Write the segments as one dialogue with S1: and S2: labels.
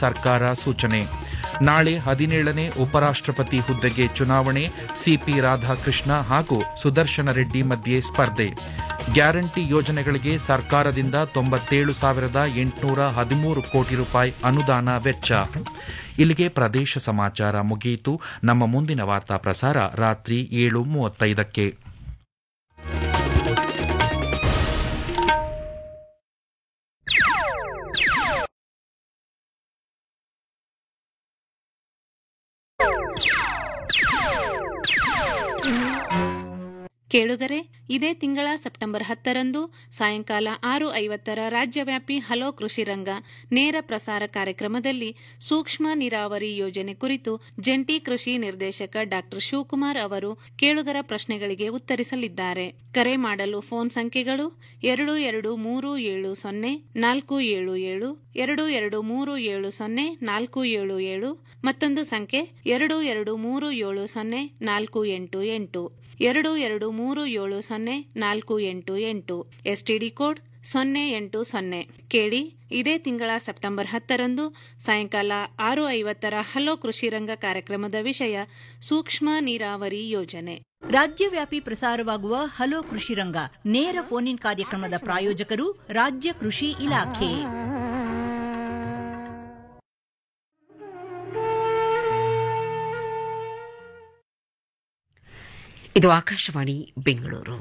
S1: ಸರ್ಕಾರ ಸೂಚನೆ ನಾಳೆ ಹದಿನೇಳನೇ ಉಪರಾಷ್ಟ್ರಪತಿ ಹುದ್ದೆಗೆ ಚುನಾವಣೆ ಸಿಪಿ ರಾಧಾಕೃಷ್ಣ ಹಾಗೂ ಸುದರ್ಶನ ರೆಡ್ಡಿ ಮಧ್ಯೆ ಸ್ಪರ್ಧೆ ಗ್ಯಾರಂಟಿ ಯೋಜನೆಗಳಿಗೆ ಸರ್ಕಾರದಿಂದ ತೊಂಬತ್ತೇಳು ಸಾವಿರದ ಎಂಟುನೂರ ಹದಿಮೂರು ಕೋಟಿ ರೂಪಾಯಿ ಅನುದಾನ ವೆಚ್ಚ ಇಲ್ಲಿಗೆ ಪ್ರದೇಶ ಸಮಾಚಾರ ಮುಗಿಯಿತು ನಮ್ಮ ಮುಂದಿನ ವಾರ್ತಾ ಪ್ರಸಾರ ರಾತ್ರಿ ಏಳು ಮೂವತ್ತೈದಕ್ಕೆ
S2: ಕೇಳುಗರೆ ಇದೇ ತಿಂಗಳ ಸೆಪ್ಟೆಂಬರ್ ಹತ್ತರಂದು ಸಾಯಂಕಾಲ ಆರು ಐವತ್ತರ ರಾಜ್ಯವ್ಯಾಪಿ ಹಲೋ ಕೃಷಿ ರಂಗ ನೇರ ಪ್ರಸಾರ ಕಾರ್ಯಕ್ರಮದಲ್ಲಿ ಸೂಕ್ಷ್ಮ ನೀರಾವರಿ ಯೋಜನೆ ಕುರಿತು ಜಂಟಿ ಕೃಷಿ ನಿರ್ದೇಶಕ ಡಾ ಶಿವಕುಮಾರ್ ಅವರು ಕೇಳುಗರ ಪ್ರಶ್ನೆಗಳಿಗೆ ಉತ್ತರಿಸಲಿದ್ದಾರೆ ಕರೆ ಮಾಡಲು ಫೋನ್ ಸಂಖ್ಯೆಗಳು ಎರಡು ಎರಡು ಮೂರು ಏಳು ಸೊನ್ನೆ ನಾಲ್ಕು ಏಳು ಏಳು ಎರಡು ಎರಡು ಮೂರು ಏಳು ಸೊನ್ನೆ ನಾಲ್ಕು ಏಳು ಏಳು ಮತ್ತೊಂದು ಸಂಖ್ಯೆ ಎರಡು ಎರಡು ಮೂರು ಏಳು ಸೊನ್ನೆ ನಾಲ್ಕು ಎಂಟು ಎಂಟು ಎರಡು ಎರಡು ಮೂರು ಏಳು ಸೊನ್ನೆ ನಾಲ್ಕು ಎಂಟು ಎಂಟು ಎಸ್ಟಿಡಿ ಕೋಡ್ ಸೊನ್ನೆ ಎಂಟು ಸೊನ್ನೆ ಕೇಳಿ ಇದೇ ತಿಂಗಳ ಸೆಪ್ಟೆಂಬರ್ ಹತ್ತರಂದು ಸಾಯಂಕಾಲ ಆರು ಐವತ್ತರ ಹಲೋ ಕೃಷಿ ರಂಗ ಕಾರ್ಯಕ್ರಮದ ವಿಷಯ ಸೂಕ್ಷ್ಮ ನೀರಾವರಿ ಯೋಜನೆ
S3: ರಾಜ್ಯವ್ಯಾಪಿ ಪ್ರಸಾರವಾಗುವ ಹಲೋ ಕೃಷಿ ರಂಗ ನೇರ ಫೋನ್ ಇನ್ ಕಾರ್ಯಕ್ರಮದ ಪ್ರಾಯೋಜಕರು ರಾಜ್ಯ ಕೃಷಿ ಇಲಾಖೆ
S4: ಇದು ಆಕಾಶವಾಣಿ ಬೆಂಗಳೂರು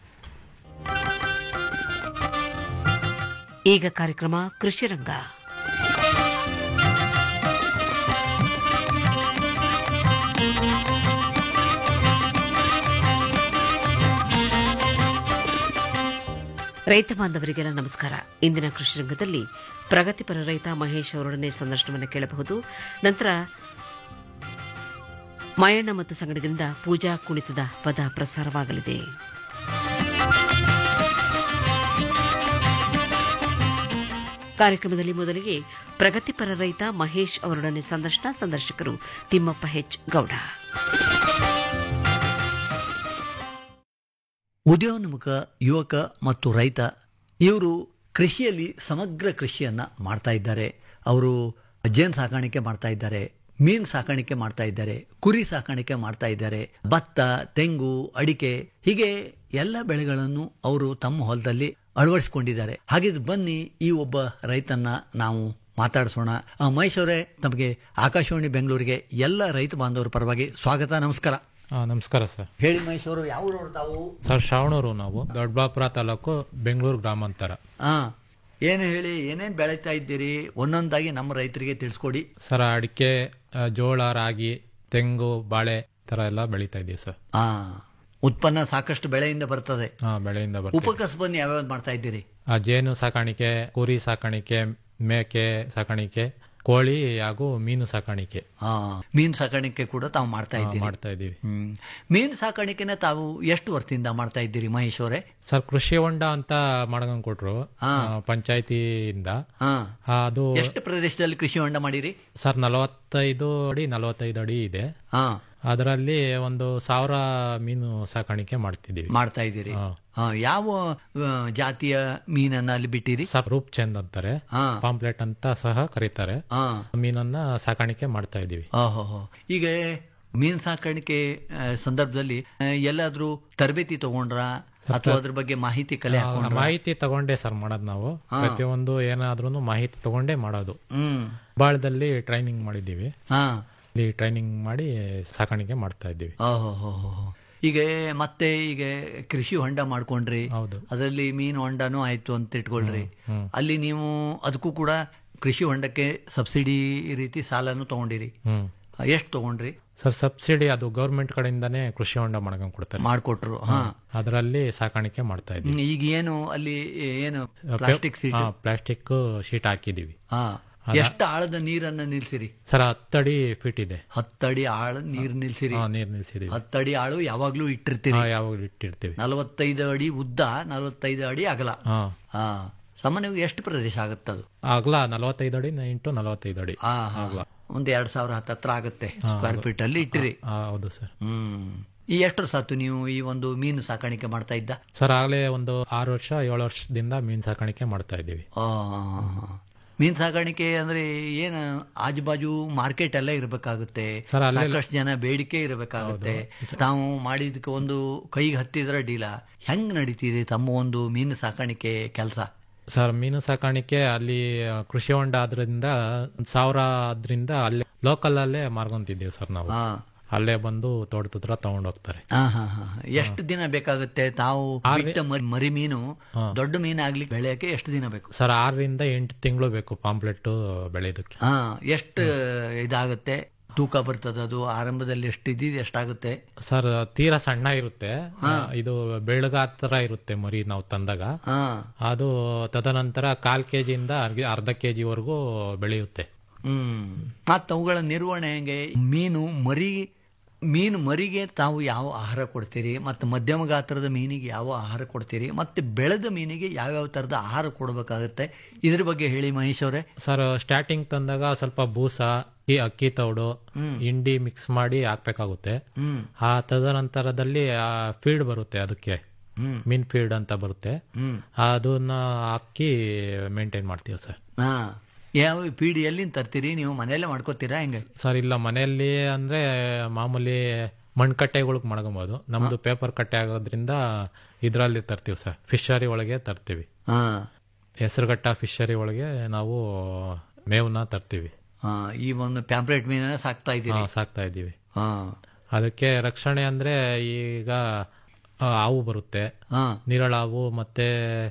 S4: ಈಗ ಕಾರ್ಯಕ್ರಮ ಕೃಷಿ ರಂಗ ರೈತ ಬಾಂಧವರಿಗೆಲ್ಲ ನಮಸ್ಕಾರ ಇಂದಿನ ಕೃಷಿ ರಂಗದಲ್ಲಿ ಪ್ರಗತಿಪರ ರೈತ ಮಹೇಶ್ ಅವರೊಡನೆ ಸಂದರ್ಶನವನ್ನು ಕೇಳಬಹುದು ನಂತರ ಮಾಯಣ್ಣ ಮತ್ತು ಸಂಗಡದಿಂದ ಪೂಜಾ ಕುಣಿತದ ಪದ ಪ್ರಸಾರವಾಗಲಿದೆ ಕಾರ್ಯಕ್ರಮದಲ್ಲಿ ಮೊದಲಿಗೆ ಪ್ರಗತಿಪರ ರೈತ ಮಹೇಶ್ ಅವರೊಡನೆ ಸಂದರ್ಶನ ಸಂದರ್ಶಕರು ತಿಮ್ಮಪ್ಪ ಹೆಚ್ ಗೌಡ
S5: ಉದಯೋನ್ಮುಖ ಯುವಕ ಮತ್ತು ರೈತ ಇವರು ಕೃಷಿಯಲ್ಲಿ ಸಮಗ್ರ ಕೃಷಿಯನ್ನ ಮಾಡ್ತಾ ಇದ್ದಾರೆ ಅವರು ಜೇನು ಸಾಕಾಣಿಕೆ ಮಾಡ್ತಾ ಇದ್ದಾರೆ ಮೀನು ಸಾಕಾಣಿಕೆ ಮಾಡ್ತಾ ಇದ್ದಾರೆ ಕುರಿ ಸಾಕಾಣಿಕೆ ಮಾಡ್ತಾ ಇದ್ದಾರೆ ಭತ್ತ ತೆಂಗು ಅಡಿಕೆ ಹೀಗೆ ಎಲ್ಲ ಬೆಳೆಗಳನ್ನು ಅವರು ತಮ್ಮ ಹೊಲದಲ್ಲಿ ಅಳವಡಿಸಿಕೊಂಡಿದ್ದಾರೆ ಹಾಗಿದ್ರೆ ಬನ್ನಿ ಈ ಒಬ್ಬ ರೈತನ್ನ ನಾವು ಮಾತಾಡಿಸೋಣ ಆ, ಮಹೇಶ್ ಅವರೇ ತಮಗೆ ಆಕಾಶವಾಣಿ ಬೆಂಗಳೂರಿಗೆ ಎಲ್ಲ ರೈತ ಬಾಂಧವರ ಪರವಾಗಿ ಸ್ವಾಗತ ನಮಸ್ಕಾರ
S6: ಹಾ ನಮಸ್ಕಾರ ಸರ್
S5: ಹೇಳಿ ಮಹೇಶ್ ಅವರು ಯಾವ ಊರವ್ರು ತಾವು
S6: ಸರ್ ಶ್ರಾವಣೂರು ನಾವು ದೊಡ್ಡಬಳ್ಳಾಪುರ ತಾಲೂಕು ಬೆಂಗಳೂರು ಗ್ರಾಮಾಂತರ
S5: ಹಾ ಏನು ಹೇಳಿ ಏನೇನು ಬೆಳೀತಾ ಇದ್ದೀರಿ ಒಂದೊಂದಾಗಿ ನಮ್ಮ ರೈತರಿಗೆ ತಿಳಿಸ್ಕೊಡಿ
S6: ಸರ್ ಅಡಿಕೆ ಆ, ಜೋಳ ರಾಗಿ ತೆಂಗು ಬಾಳೆ ತರ ಎಲ್ಲ ಬೆಳೀತಾ ಇದೀವಿ ಸರ್
S5: ಹಾ ಉತ್ಪನ್ನ ಸಾಕಷ್ಟು ಬೆಳೆಯಿಂದ ಬರ್ತದೆ
S6: ಹಾ ಬೆಳೆಯಿಂದ ಬರ್ತೀವಿ
S5: ಉಪಕಸಬನ್ನು ಯಾವ್ಯಾವ್ದು ಮಾಡ್ತಾ ಇದ್ದೀರಿ
S6: ಆ ಜೇನು ಸಾಕಾಣಿಕೆ ಕುರಿ ಸಾಕಾಣಿಕೆ ಮೇಕೆ ಸಾಕಾಣಿಕೆ ಕೋಳಿ ಹಾಗೂ ಮೀನು ಸಾಕಾಣಿಕೆ
S5: ಹಾ ಮೀನು ಸಾಕಾಣಿಕೆ ಕೂಡ ತಾವು ಮಾಡ್ತಾ
S6: ಆ,
S5: ಇದ್ದೀರಿ
S6: ಮಾಡ್ತಾ ಇದೀವಿ
S5: ಹ್ಮ್ ಮೀನು ಸಾಕಾಣಿಕೆನ ತಾವು ಎಷ್ಟು ವರ್ಷದಿಂದ ಮಾಡ್ತಾ ಇದ್ದೀರಿ ಮಹೇಶ್ ಅವರೇ
S6: ಸರ್ ಕೃಷಿ ಹೊಂಡ ಅಂತ ಮಾಡ್ಕೊಂಡ್ ಕೊಟ್ರು
S5: ಹಾ.
S6: ಆ, ಪಂಚಾಯ್ತಿಯಿಂದ
S5: ಹಾ
S6: ಆ, ಅದು
S5: ಎಷ್ಟು ಪ್ರದೇಶದಲ್ಲಿ ಕೃಷಿ ಹೊಂಡ ಮಾಡಿರಿ
S6: ಸರ್ ನಲವತ್ತೈದು ಅಡಿ ನಲವತ್ತೈದು ಅಡಿ ಇದೆ
S5: ಹಾ
S6: ಅದರಲ್ಲಿ ಒಂದು ಸಾವಿರ ಮೀನು ಸಾಕಾಣಿಕೆ ಮಾಡ್ತಿದ್ದೀವಿ
S5: ಮಾಡ್ತಾ ಇದ್ದೀರಿ
S6: ಹಾ.
S5: ಹಾ ಯಾವ ಆ, ಜಾತಿಯ ಮೀನನ್ನ ಅಲ್ಲಿ ಬಿಟ್ಟಿರಿ
S6: ಸರ್ ರೂಪ್ ಚಂದ್ ಅಂತಾರೆ
S5: ಹಾ
S6: ಪಾಂಪ್ಲೆಟ್ ಅಂತ ಸಹ ಕರೀತಾರೆ
S5: ಹಾ
S6: ಮೀನನ್ನ ಸಾಕಾಣಿಕೆ ಮಾಡ್ತಾ ಇದೀವಿ
S5: ಓಹೋ ಈಗ ಮೀನು ಸಾಕಾಣಿಕೆ ಆ, ಸಂದರ್ಭದಲ್ಲಿ ಆ, ಎಲ್ಲಾದ್ರೂ ತರಬೇತಿ ತಗೊಂಡ್ರ ಅಥವಾ ಅದ್ರ ಬಗ್ಗೆ ಮಾಹಿತಿ ಕಲೆ
S6: ಆ,
S5: ಹಾಕೊಂಡ್ರ
S6: ಮಾಹಿತಿ ತಗೊಂಡೇ ಸರ್ ಮಾಡೋದು ನಾವು ಪ್ರತಿಯೊಂದು ಏನಾದ್ರೂ ಮಾಹಿತಿ ತಗೊಂಡೇ ಮಾಡೋದು
S5: ಹ್ಮ್
S6: ಬಾಳದಲ್ಲಿ ಟ್ರೈನಿಂಗ್ ಮಾಡಿದ್ದೀವಿ
S5: ಹಾ
S6: ಇಲ್ಲಿ ಟ್ರೈನಿಂಗ್ ಮಾಡಿ ಸಾಕಾಣಿಕೆ ಮಾಡ್ತಾ ಇದ್ದೀವಿ
S5: ಓಹೋ ಈಗ ಮತ್ತೆ ಈಗ ಕೃಷಿ ಹೊಂಡ ಮಾಡ್ಕೊಂಡ್ರಿ
S6: ಹೌದು
S5: ಅದರಲ್ಲಿ ಮೀನು ಹೊಂಡನೂ ಆಯ್ತು ಅಂತ ಇಟ್ಕೊಳ್ರಿ ಅಲ್ಲಿ ನೀವು ಅದಕ್ಕೂ ಕೂಡ ಕೃಷಿ ಹೊಂಡಕ್ಕೆ ಸಬ್ಸಿಡಿ ರೀತಿ ಸಾಲನು ತಗೊಂಡಿರಿ
S6: ಹ್ಮ್
S5: ಎಷ್ಟು ತಗೊಂಡ್ರಿ
S6: ಸರ್ ಸಬ್ಸಿಡಿ ಅದು ಗೌರ್ಮೆಂಟ್ ಕಡೆಯಿಂದಾನೇ ಕೃಷಿ ಹೊಂಡ ಮಾಡ್ಕೊಂಡ್ ಕೊಡ್ತಾರೆ
S5: ಮಾಡ್ಕೊಟ್ರು ಹಾ
S6: ಅದರಲ್ಲಿ ಸಾಕಾಣಿಕೆ ಮಾಡ್ತಾ ಇದ್ದೀವಿ
S5: ಹ್ಮ್, ಈಗ ಏನು ಅಲ್ಲಿ ಏನು ಪ್ಲಾಸ್ಟಿಕ್ ಸೀಟ್
S6: ಪ್ಲಾಸ್ಟಿಕ್ ಶೀಟ್ ಹಾಕಿದೀವಿ
S5: ಹಾ ಎಷ್ಟು ಆಳದ ನೀರನ್ನ ನಿಲ್ಸಿರಿ
S6: ಸರ್ ಹತ್ತಡಿ ಫೀಟ್ ಇದೆ
S5: ಹತ್ತಡಿ ಆಳ ನೀರ್ ನಿಲ್ಸಿರಿ
S6: ಹಾ ನೀರ್ ನಿಲ್ಸಿದೀವಿ
S5: ಹತ್ತಡಿ ಆಳು ಯಾವಾಗ್ಲೂ ಇಟ್ಟಿರ್ತೀರಿ
S6: ಹಾ ಯಾವಾಗಲೂ ಇಟ್ಟಿರ್ತೀವಿ
S5: ನಲವತ್ತೈದು ಅಡಿ ಉದ್ದ ನಲವತ್ತೈದು ಅಡಿ ಅಗಲ
S6: ಹಾ
S5: ಹಾ ಸಾಮಾನ್ಯವಾಗಿ ಎಷ್ಟು ಪ್ರದೇಶ ಆಗುತ್ತದು
S6: ಅಗಲ ನಲವತ್ತೈದು ಅಡಿ ಇಂಟು ನಲವತ್ತೈದು ಅಡಿ
S5: ಹಾ ಹಾ ಒಂದ್ ಎರಡ್ ಸಾವಿರ ಹತ್ತತ್ರ ಆಗುತ್ತೆ ಸ್ಕ್ವೇರ್ ಫೀಟ್ ಅಲ್ಲಿ ಇಟ್ಟಿರಿ
S6: ಆ, ಹೌದು ಸರ್
S5: ಹ್ಮ್ ಈ ಎಷ್ಟು ಸಾತು ನೀವು ಈ ಒಂದು ಮೀನು ಸಾಕಾಣಿಕೆ ಮಾಡ್ತಾ ಇದ್ದ
S6: ಸರ್ ಆಗಲೇ ಒಂದು ಆರು ವರ್ಷ ಏಳು ವರ್ಷದಿಂದ ಮೀನು ಸಾಕಾಣಿಕೆ ಮಾಡ್ತಾ ಇದ್ದೀವಿ
S5: ಆ, ಮೀನ್ ಸಾಕಾಣಿಕೆ ಅಂದ್ರೆ ಏನು ಆಜು ಬಾಜು ಮಾರ್ಕೆಟ್ ಎಲ್ಲ ಇರಬೇಕಾಗುತ್ತೆ
S6: ಸರ್, ಅಲ್ಲೇ-
S5: ಸಾಕಷ್ಟು ಜನ ಬೇಡಿಕೆ ಇರಬೇಕಾಗುತ್ತೆ ತಾವು ಮಾಡಿದಕ್ಕೆ ಒಂದು ಕೈಗೆ ಹತ್ತಿದ್ರ ಡೀಲ ಹೆಂಗ್ ನಡೀತಿದೆ ತಮ್ಮ ಒಂದು ಮೀನು ಸಾಕಾಣಿಕೆ ಕೆಲಸ
S6: ಸರ್ ಮೀನು ಸಾಕಾಣಿಕೆ ಅಲ್ಲಿ ಆ, ಕೃಷಿ ಹೊಂಡ ಆದ್ರಿಂದ ಒಂದ್ ಸಾವಿರ ಆದ್ರಿಂದ ಅಲ್ಲೇ ಲೋಕಲ್ ಅಲ್ಲೇ ಮಾರ್ಕೊಂತಿದ್ದೀವಿ ಸರ್ ನಾವು
S5: ಹಾ
S6: ಅಲ್ಲೇ ಬಂದು ತೋಟದ ಹತ್ರ ತಗೊಂಡ್ ಹೋಗ್ತಾರೆ
S5: ಹಾ ಹಾ ಹಾ ಎಷ್ಟು ದಿನ ಬೇಕಾಗುತ್ತೆ ತಾವು ಬಿಟ್ಟ ಮರಿ- ಮರಿ ಮೀನು ದೊಡ್ಡ ಮೀನು ಆಗ್ಲಿಕ್ಕೆ ಬೆಳೆಯಕ್ಕೆ ಎಷ್ಟು ದಿನ ಬೇಕು
S6: ಸರ್ ಆರರಿಂದ ಎಂಟು ತಿಂಗಳು ಬೇಕು ಪಾಂಪ್ಲೆಟ್ ಬೆಳೆಯೋದಕ್ಕೆ
S5: ಹಾ ಎಷ್ಟು ಇದಾಗುತ್ತೆ ತೂಕ ಬರ್ತದೆ ಅದು ಆರಂಭದಲ್ಲಿ ಎಷ್ಟು ಇದ್ದಿದ್ದು ಎಷ್ಟಾಗುತ್ತೆ
S6: ಸರ್ ತೀರಾ ಸಣ್ಣ ಇರುತ್ತೆ ಇದು ಬೆಳಗ ತರ ಇರುತ್ತೆ ಮರಿ ನಾವು ತಂದಾಗ
S5: ಹಾ
S6: ಅದು ತದನಂತರ ಕಾಲ್ ಕೆಜಿಯಿಂದ ಅರ್ಧ ಕೆಜಿ ವರೆಗೂ ಬೆಳೆಯುತ್ತೆ
S5: ಹ್ಮ್ ಮತ್ತ ಅವುಗಳ ನಿರ್ವಹಣೆ ಹೆಂಗೆ ಮೀನು ಮರಿ ಮೀನು ಮರಿಗೆ ತಾವು ಯಾವ ಆಹಾರ ಕೊಡ್ತೀರಿ ಮತ್ತು ಮಧ್ಯಮ ಗಾತ್ರದ ಮೀನಿಗೆ ಯಾವ ಆಹಾರ ಕೊಡ್ತೀರಿ ಮತ್ತೆ ಬೆಳೆದ ಮೀನಿಗೆ ಯಾವ್ಯಾವ ಥರದ ಆಹಾರ ಕೊಡಬೇಕಾಗುತ್ತೆ ಇದ್ರ ಬಗ್ಗೆ ಹೇಳಿ ಮಹೇಶ್ ಅವರೇ
S6: ಸರ್ ಸ್ಟಾರ್ಟಿಂಗ್ ತಂದಾಗ ಸ್ವಲ್ಪ ಬೂಸ ಈ ಅಕ್ಕಿ ತೌಡು ಹಿಂಡಿ ಮಿಕ್ಸ್ ಮಾಡಿ ಹಾಕ್ಬೇಕಾಗುತ್ತೆ
S5: ಹ್ಮ್
S6: ಆ ತದನಂತರದಲ್ಲಿ ಫೀಡ್ ಬರುತ್ತೆ ಅದಕ್ಕೆ
S5: ಹ್ಮ್.
S6: ಮೀನ್ ಫೀಡ್ ಅಂತ ಬರುತ್ತೆ
S5: ಹ್ಮ್
S6: ಅದನ್ನ ಹಾಕಿ ಮೇಂಟೈನ್ ಮಾಡ್ತೀವಿ ಸರ್
S5: ಹಾ ಯಾವ ಪೀಡಿ ಎಲ್ಲಿಂದ ತರ್ತೀರಿ ನೀವು ಮನೆಯಲ್ಲೇ ಮಾಡ್ಕೋತೀರಾ ಹೆಂಗೆ
S6: ಸರ್ ಇಲ್ಲ ಮನೆಯಲ್ಲಿ ಅಂದ್ರೆ ಮಾಮೂಲಿ ಮಣ್ಕಟ್ಟೆಗಳಿಗೆ ಮಾಡ್ಕೊಬೋದು ನಮ್ದು ಪೇಪರ್ ಕಟ್ಟೆ ಆಗೋದ್ರಿಂದ ಇದರಲ್ಲಿ ತರ್ತೀವಿ ಸರ್ ಫಿಶರಿ ಒಳಗೆ ತರ್ತೀವಿ
S5: ಹಾ
S6: ಹೆಸರುಘಟ್ಟ ಫಿಶರಿ ಒಳಗೆ ನಾವು ಮೇವನ್ನ ತರ್ತೀವಿ
S5: ಹಾ ಈ ಒಂದು ಪ್ಯಾಂಪ್ಲೆಟ್ ಮೀನನ್ನ ಸಾಕ್ತಾ
S6: ಹಾ,
S5: ಇದ್ದೀರಿ
S6: ಸಾಕ್ತಾ ಇದ್ದೀವಿ
S5: ಹಾ
S6: ಅದಕ್ಕೆ ರಕ್ಷಣೆ ಅಂದ್ರೆ ಈಗ ಆ, ಹಾವು ಬರುತ್ತೆ
S5: ಹಾ
S6: ನೀರಳಾವು ಮತ್ತೆ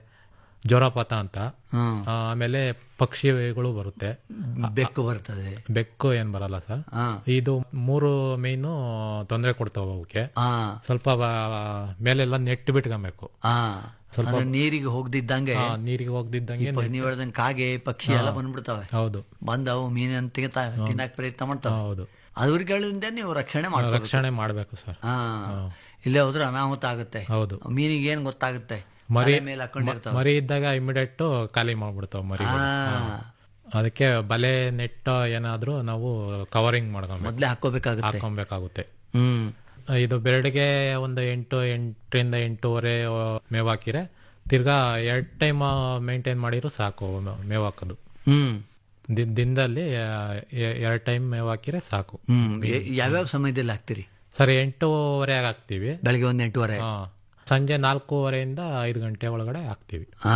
S6: ಜ್ವರಪಾತ ಅಂತ
S5: ಹಾ
S6: ಆ, ಆಮೇಲೆ ಪಕ್ಷಿಗಳು ಬರುತ್ತೆ
S5: ಬೆಕ್ಕು ಬರ್ತದೆ
S6: ಬೆಕ್ಕು ಏನ್ ಬರಲ್ಲ ಸರ್
S5: ಹಾ
S6: ಇದು ಮೂರು ಮೇಯ್ನು ತೊಂದರೆ ಕೊಡ್ತಾವ ಅವಕ್ಕೆ
S5: ಹಾ
S6: ಸ್ವಲ್ಪ ಬ- ಮೇಲೆಲ್ಲ ನೆಟ್ಟು ಬಿಟ್ಕೊಬೇಕು
S5: ಹಾ
S6: ಸ್ವಲ್ಪ-
S5: ಅಂದ್ರೆ ನೀರಿಗೆ ಹೋಗ್ದಿದ್ದಂಗೆ
S6: ಆ, ನೀರಿಗೆ ಹೋಗ್ದಿದ್ದಂಗೆ
S5: ಪ- ನೀವ್ ಹೇಳ್ದಂಗೆ ಕಾಗೆ ಪಕ್ಷಿ ಎಲ್ಲ ಬಂದ್ಬಿಡ್ತಾವೆ
S6: ಹೌದು
S5: ಬಂದವು ಮೀನಂತ ತಿನ್ನಕ್ ಪ್ರಯತ್ನ ಮಾಡ್ತಾವೆ
S6: ಹೌದು
S5: ಅದ್ರಗಳಿಂದ ನೀವು ರಕ್ಷಣೆ ಮಾಡ್ಬೇಕು
S6: ರಕ್ಷಣೆ ಮಾಡ್ಬೇಕು ಸರ್
S5: ಹಾ ಇಲ್ಲೇ ಹೋದ್ರೆ ಅನಾಹುತ ಆಗುತ್ತೆ
S6: ಹೌದು
S5: ಮೀನಿಗೆ ಏನ್ ಗೊತ್ತಾಗುತ್ತೆ
S6: ಮರಿ
S5: ತಲೆ ಮೇಲೆ ಹಾಕೊಂಡಿರ್ತಾವೆ
S6: ಮರಿ ಇದ್ದಾಗ ಇಮಿಡಿಯೇಟ್ ಖಾಲಿ ಮಾಡ್ಬಿಡ್ತಾವ ಮರಿ
S5: ಹಾ
S6: ಅದಕ್ಕೆ ಬಲೆ ನೆಟ್ ಏನಾದ್ರೂ ನಾವು ಕವರಿಂಗ್ ಮಾಡ್ಕೊಬೇಕು
S5: ಮೊದ್ಲೇ ಹಾಕೋಬೇಕಾಗುತ್ತೆ
S6: ಹಾಕೊಬೇಕಾಗುತ್ತೆ
S5: ಹ್ಮ್
S6: ಇದು ಬೆರಡಿಗೆ ಒಂದು ಎಂಟು ಎಂಟರಿಂದ ಎಂಟೂವರೆ ಮೇವ್ ಹಾಕಿರೆ ತಿರ್ಗಾ ಎರಡ್ ಟೈಮ್ ಮೇಂಟೈನ್ ಮಾಡಿದ್ರು ಸಾಕು ಮೇವ್ ಹಾಕೋದು
S5: ಹ್ಮ್
S6: ದಿ- ದಿನದಲ್ಲಿ ಎರಡ್ ಟೈಮ್ ಮೇವ್ ಹಾಕಿರೆ ಸಾಕು
S5: ಹ್ಮ್ ಯ- ಯಾವ್ಯಾವ ಸಮಯದಲ್ಲಿ ಹಾಕ್ತೀರಿ
S6: ಸರಿ ಎಂಟೂವರೆ ಹಾಕ್ತಿವಿ
S5: ಬೆಳಗ್ಗೆ ಒಂದ್ ಎಂಟೂವರೆ
S6: ಹಾ. ಸಂಜೆ ನಾಲ್ಕೂವರೆಯಿಂದ ಐದು ಗಂಟೆ ಒಳಗಡೆ ಹಾಕ್ತಿವಿ
S5: ಹಾ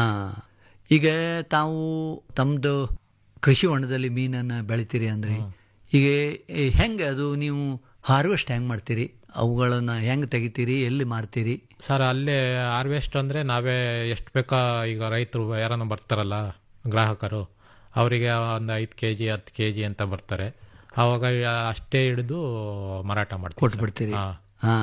S5: ಈಗ ತಾವು ತಮ್ದು ಕೃಷಿ ಹೊಂಡದಲ್ಲಿ ಮೀನನ್ನ ಬೆಳಿತೀರಿ ಅಂದ್ರೆ ಈಗ ಏ, ಹೆಂಗೆ ಅದು ನೀವು ಹಾರ್ವೆಸ್ಟ್ ಹೆಂಗ್ ಮಾಡ್ತೀರಿ ಅವುಗಳನ್ನ ಹೆಂಗ್ ತೆಗಿತೀರಿ ಎಲ್ಲಿ ಮಾರ್ತೀರಿ
S6: ಸರ್ ಅಲ್ಲೇ ಹಾರ್ವೆಸ್ಟ್ ಅಂದ್ರೆ ನಾವೇ ಎಷ್ಟು ಬೇಕಾ ಈಗ ರೈತರು ಯಾರನ್ನ ಬರ್ತಾರಲ್ಲ ಗ್ರಾಹಕರು ಅವರಿಗೆ ಒಂದು ಐದು ಕೆ ಜಿ ಹತ್ತು ಕೆ ಜಿ ಅಂತ ಬರ್ತಾರೆ ಅವಾಗ ಅಷ್ಟೇ ಹಿಡಿದು ಮಾರಾಟ ಮಾಡ್ತೀವಿ ಸರ್.
S5: ಕೊಟ್ಬಿಡ್ತೀರಿ
S6: ಹಾ.
S5: ಹಾ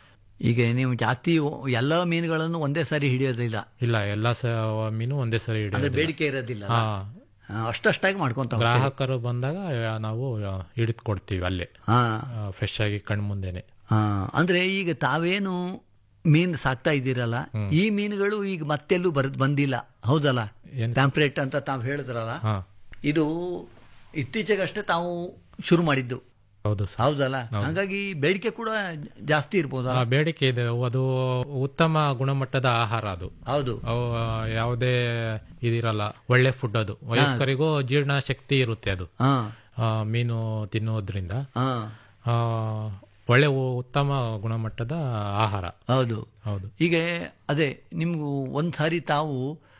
S5: ಈಗ ನೀವು ಜಾಸ್ತಿ ಎಲ್ಲ ಮೀನುಗಳನ್ನು ಒಂದೇ ಸಾರಿ ಹಿಡಿಯೋದಿಲ್ಲ
S6: ಇಲ್ಲ ಎಲ್ಲ ಸ ಮೀನು ಒಂದೇ ಸರಿ
S5: ಅಂದ್ರೆ
S6: ಹಿಡಿಯೋದಿಲ್ಲ
S5: ಬೇಡಿಕೆ ಇರೋದಿಲ್ಲ
S6: ಹಾ
S5: ಹಾ, ಅಷ್ಟಷ್ಟಾಗಿ ಮಾಡ್ಕೊಂತ ಹೋಗ್ತೀರಿ.
S6: ಗ್ರಾಹಕರು ಬಂದಾಗ ನಾವು ಹಿಡಿದು ಕೊಡ್ತೀವಿ ಅಲ್ಲೇ
S5: ಹಾ
S6: ಫ್ರೆಶ್ ಆಗಿ ಕಣ್ ಮುಂದೆನೆ
S5: ಹಾ ಅಂದ್ರೆ ಈಗ ತಾವೇನು ಮೀನು ಸಾಕ್ತಾ ಇದ್ದೀರಲ್ಲ ಈ ಮೀನುಗಳು ಈಗ ಮತ್ತೆಲ್ಲೂ ಬರ್ ಬಂದಿಲ್ಲ ಹೌದಲ್ಲ
S6: ಏನ್-
S5: ಟ್ಯಾಂಪ್ರೇಟ್ ಅಂತ ತಾವು ಹೇಳಿದ್ರಲ್ಲ
S6: ಹಾ
S5: ಇದು ಇತ್ತೀಚೆಗಷ್ಟೇ ತಾವು ಶುರು ಮಾಡಿದ್ದು
S6: ಹೌದು ಸರ್
S5: ಹೌದಲ್ಲ ಹಾಗಾಗಿ ಬೇಡಿಕೆ ಕೂಡ ಜಾಸ್ತಿ ಇರ್ಬೋದಲ್ಲ
S6: ಆ, ಬೇಡಿಕೆ ಇದೆ ಅದು ಉತ್ತಮ ಗುಣಮಟ್ಟದ ಆಹಾರ ಅದು
S5: ಹೌದು
S6: ಅವು ಯಾವುದೇ ಇದಿರಲ್ಲ ಒಳ್ಳೆ ಫುಡ್ ಅದು ವಯಸ್ಕರಿಗೂ ಜೀರ್ಣ ಶಕ್ತಿ ಇರುತ್ತೆ ಅದು
S5: ಹಾ
S6: ಆ, ಮೀನು ತಿನ್ನುವುದರಿಂದ
S5: ಹಾ
S6: ಆ, ಒಳ್ಳೆ ಉ- ಉತ್ತಮ ಗುಣಮಟ್ಟದ ಆಹಾರ
S5: ಹೌದು
S6: ಹೌದು
S5: ಈಗ ಅದೇ ನಿಮ್ಗೂ ಒಂದ್ ಸಾರಿ ತಾವು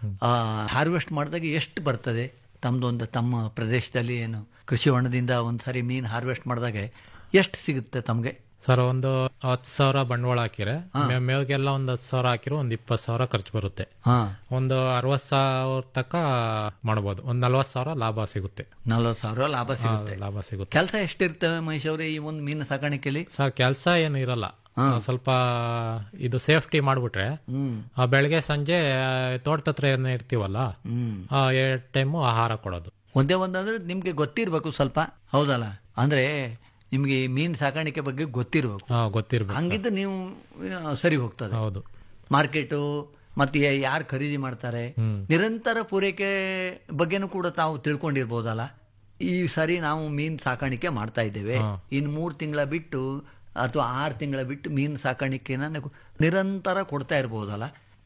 S5: ಹಾರ್ವೆಸ್ಟ್ ಮಾಡಿದಾಗ ಎಷ್ಟು ಬರ್ತದೆ ತಮ್ದೊಂದು ತಮ್ಮ ಪ್ರದೇಶದಲ್ಲಿ ಏನು ಕೃಷಿ ಹೊಂಡದಿಂದ ಒಂದ್ ಸಾರಿ ಮೀನ್ ಹಾರ್ವೆಸ್ಟ್ ಮಾಡಿದಾಗ ಎಷ್ಟು ಸಿಗುತ್ತೆ ತಮ್ಗೆ
S6: ಸರ್ ಒಂದು ಹತ್ತು ಸಾವಿರ ಬಂಡವಾಳ ಹಾಕಿರೆ ಮೇ- ಮೇವಿಗೆಲ್ಲ ಒಂದು ಹತ್ತು ಸಾವಿರ ಹಾಕಿರೋ ಒಂದು ಇಪ್ಪತ್ತು ಸಾವಿರ ಖರ್ಚು ಬರುತ್ತೆ
S5: ಹಾ
S6: ಒಂದು ಅರವತ್ತು ಸಾವಿರ ತಕ್ಕ ಮಾಡ್ಬೋದು ಒಂದು ನಲ್ವತ್ತು ಸಾವಿರ ಲಾಭ ಸಿಗುತ್ತೆ
S5: ನಲ್ವತ್ತು ಸಾವಿರ ಲಾಭ ಸಿಗುತ್ತೆ
S6: ಲಾಭ ಸಿಗುತ್ತೆ
S5: ಕೆಲಸ ಎಷ್ಟಿರ್ತವೆ ಮಹೇಶ್ ಅವರೇ ಈ ಒಂದು ಮೀನು ಸಾಕಾಣಿಕೆಯಲ್ಲಿ
S6: ಸರ್ ಕೆಲಸ ಏನು ಇರಲ್ಲ ಸ್ವಲ್ಪ ಇದು ಸೇಫ್ಟಿ ಮಾಡ್ಬಿಟ್ರೆ
S5: ಹ್ಮ್
S6: ಆ, ಬೆಳಗ್ಗೆ ಸಂಜೆ ಆ, ತೋಟದ ಹತ್ರ ಏನೇ ಇರ್ತೀವಲ್ಲ
S5: ಹ್ಮ್
S6: ಆ, ಎರಡ್ ಟೈಮು ಆಹಾರ ಕೊಡೋದು
S5: ಒಂದೇ ಒಂದಂದ್ರೆ ನಿಮ್ಗೆ ಗೊತ್ತಿರ್ಬೇಕು ಸ್ವಲ್ಪ ಹೌದಲ್ಲ ಅಂದ್ರೆ ನಿಮ್ಗೆ ಈ ಮೀನ್ ಸಾಕಾಣಿಕೆ ಬಗ್ಗೆ ಗೊತ್ತಿರ್ಬೇಕು
S6: ಹಾ ಗೊತ್ತಿರ್ಬೇಕು
S5: ಹಂಗಿದ್ದು ನೀವು ಆ, ಸರಿ ಹೋಗ್ತದೆ
S6: ಹೌದು
S5: ಮಾರ್ಕೆಟು ಮತ್ತೆ ಯಾರು ಖರೀದಿ ಮಾಡ್ತಾರೆ ನಿರಂತರ ಪೂರೈಕೆ ಬಗ್ಗೆನೂ ಕೂಡ ತಾವು ತಿಳ್ಕೊಂಡಿರ್ಬೋದಲ್ಲ ಈ ಸರಿ ನಾವು ಮೀನ್ ಸಾಕಾಣಿಕೆ ಮಾಡ್ತಾ ಇದ್ದೇವೆ ಇನ್ ಮೂರ್ ತಿಂಗಳ ಬಿಟ್ಟು ಅಥವಾ ಆರು ತಿಂಗಳ ಬಿಟ್ಟು ಮೀನ್ ಸಾಕಾಣಿಕೆನ ನಾವು ನಿರಂತರ ಕೊಡ್ತಾ ಇರ್ಬೋದಲ್ಲ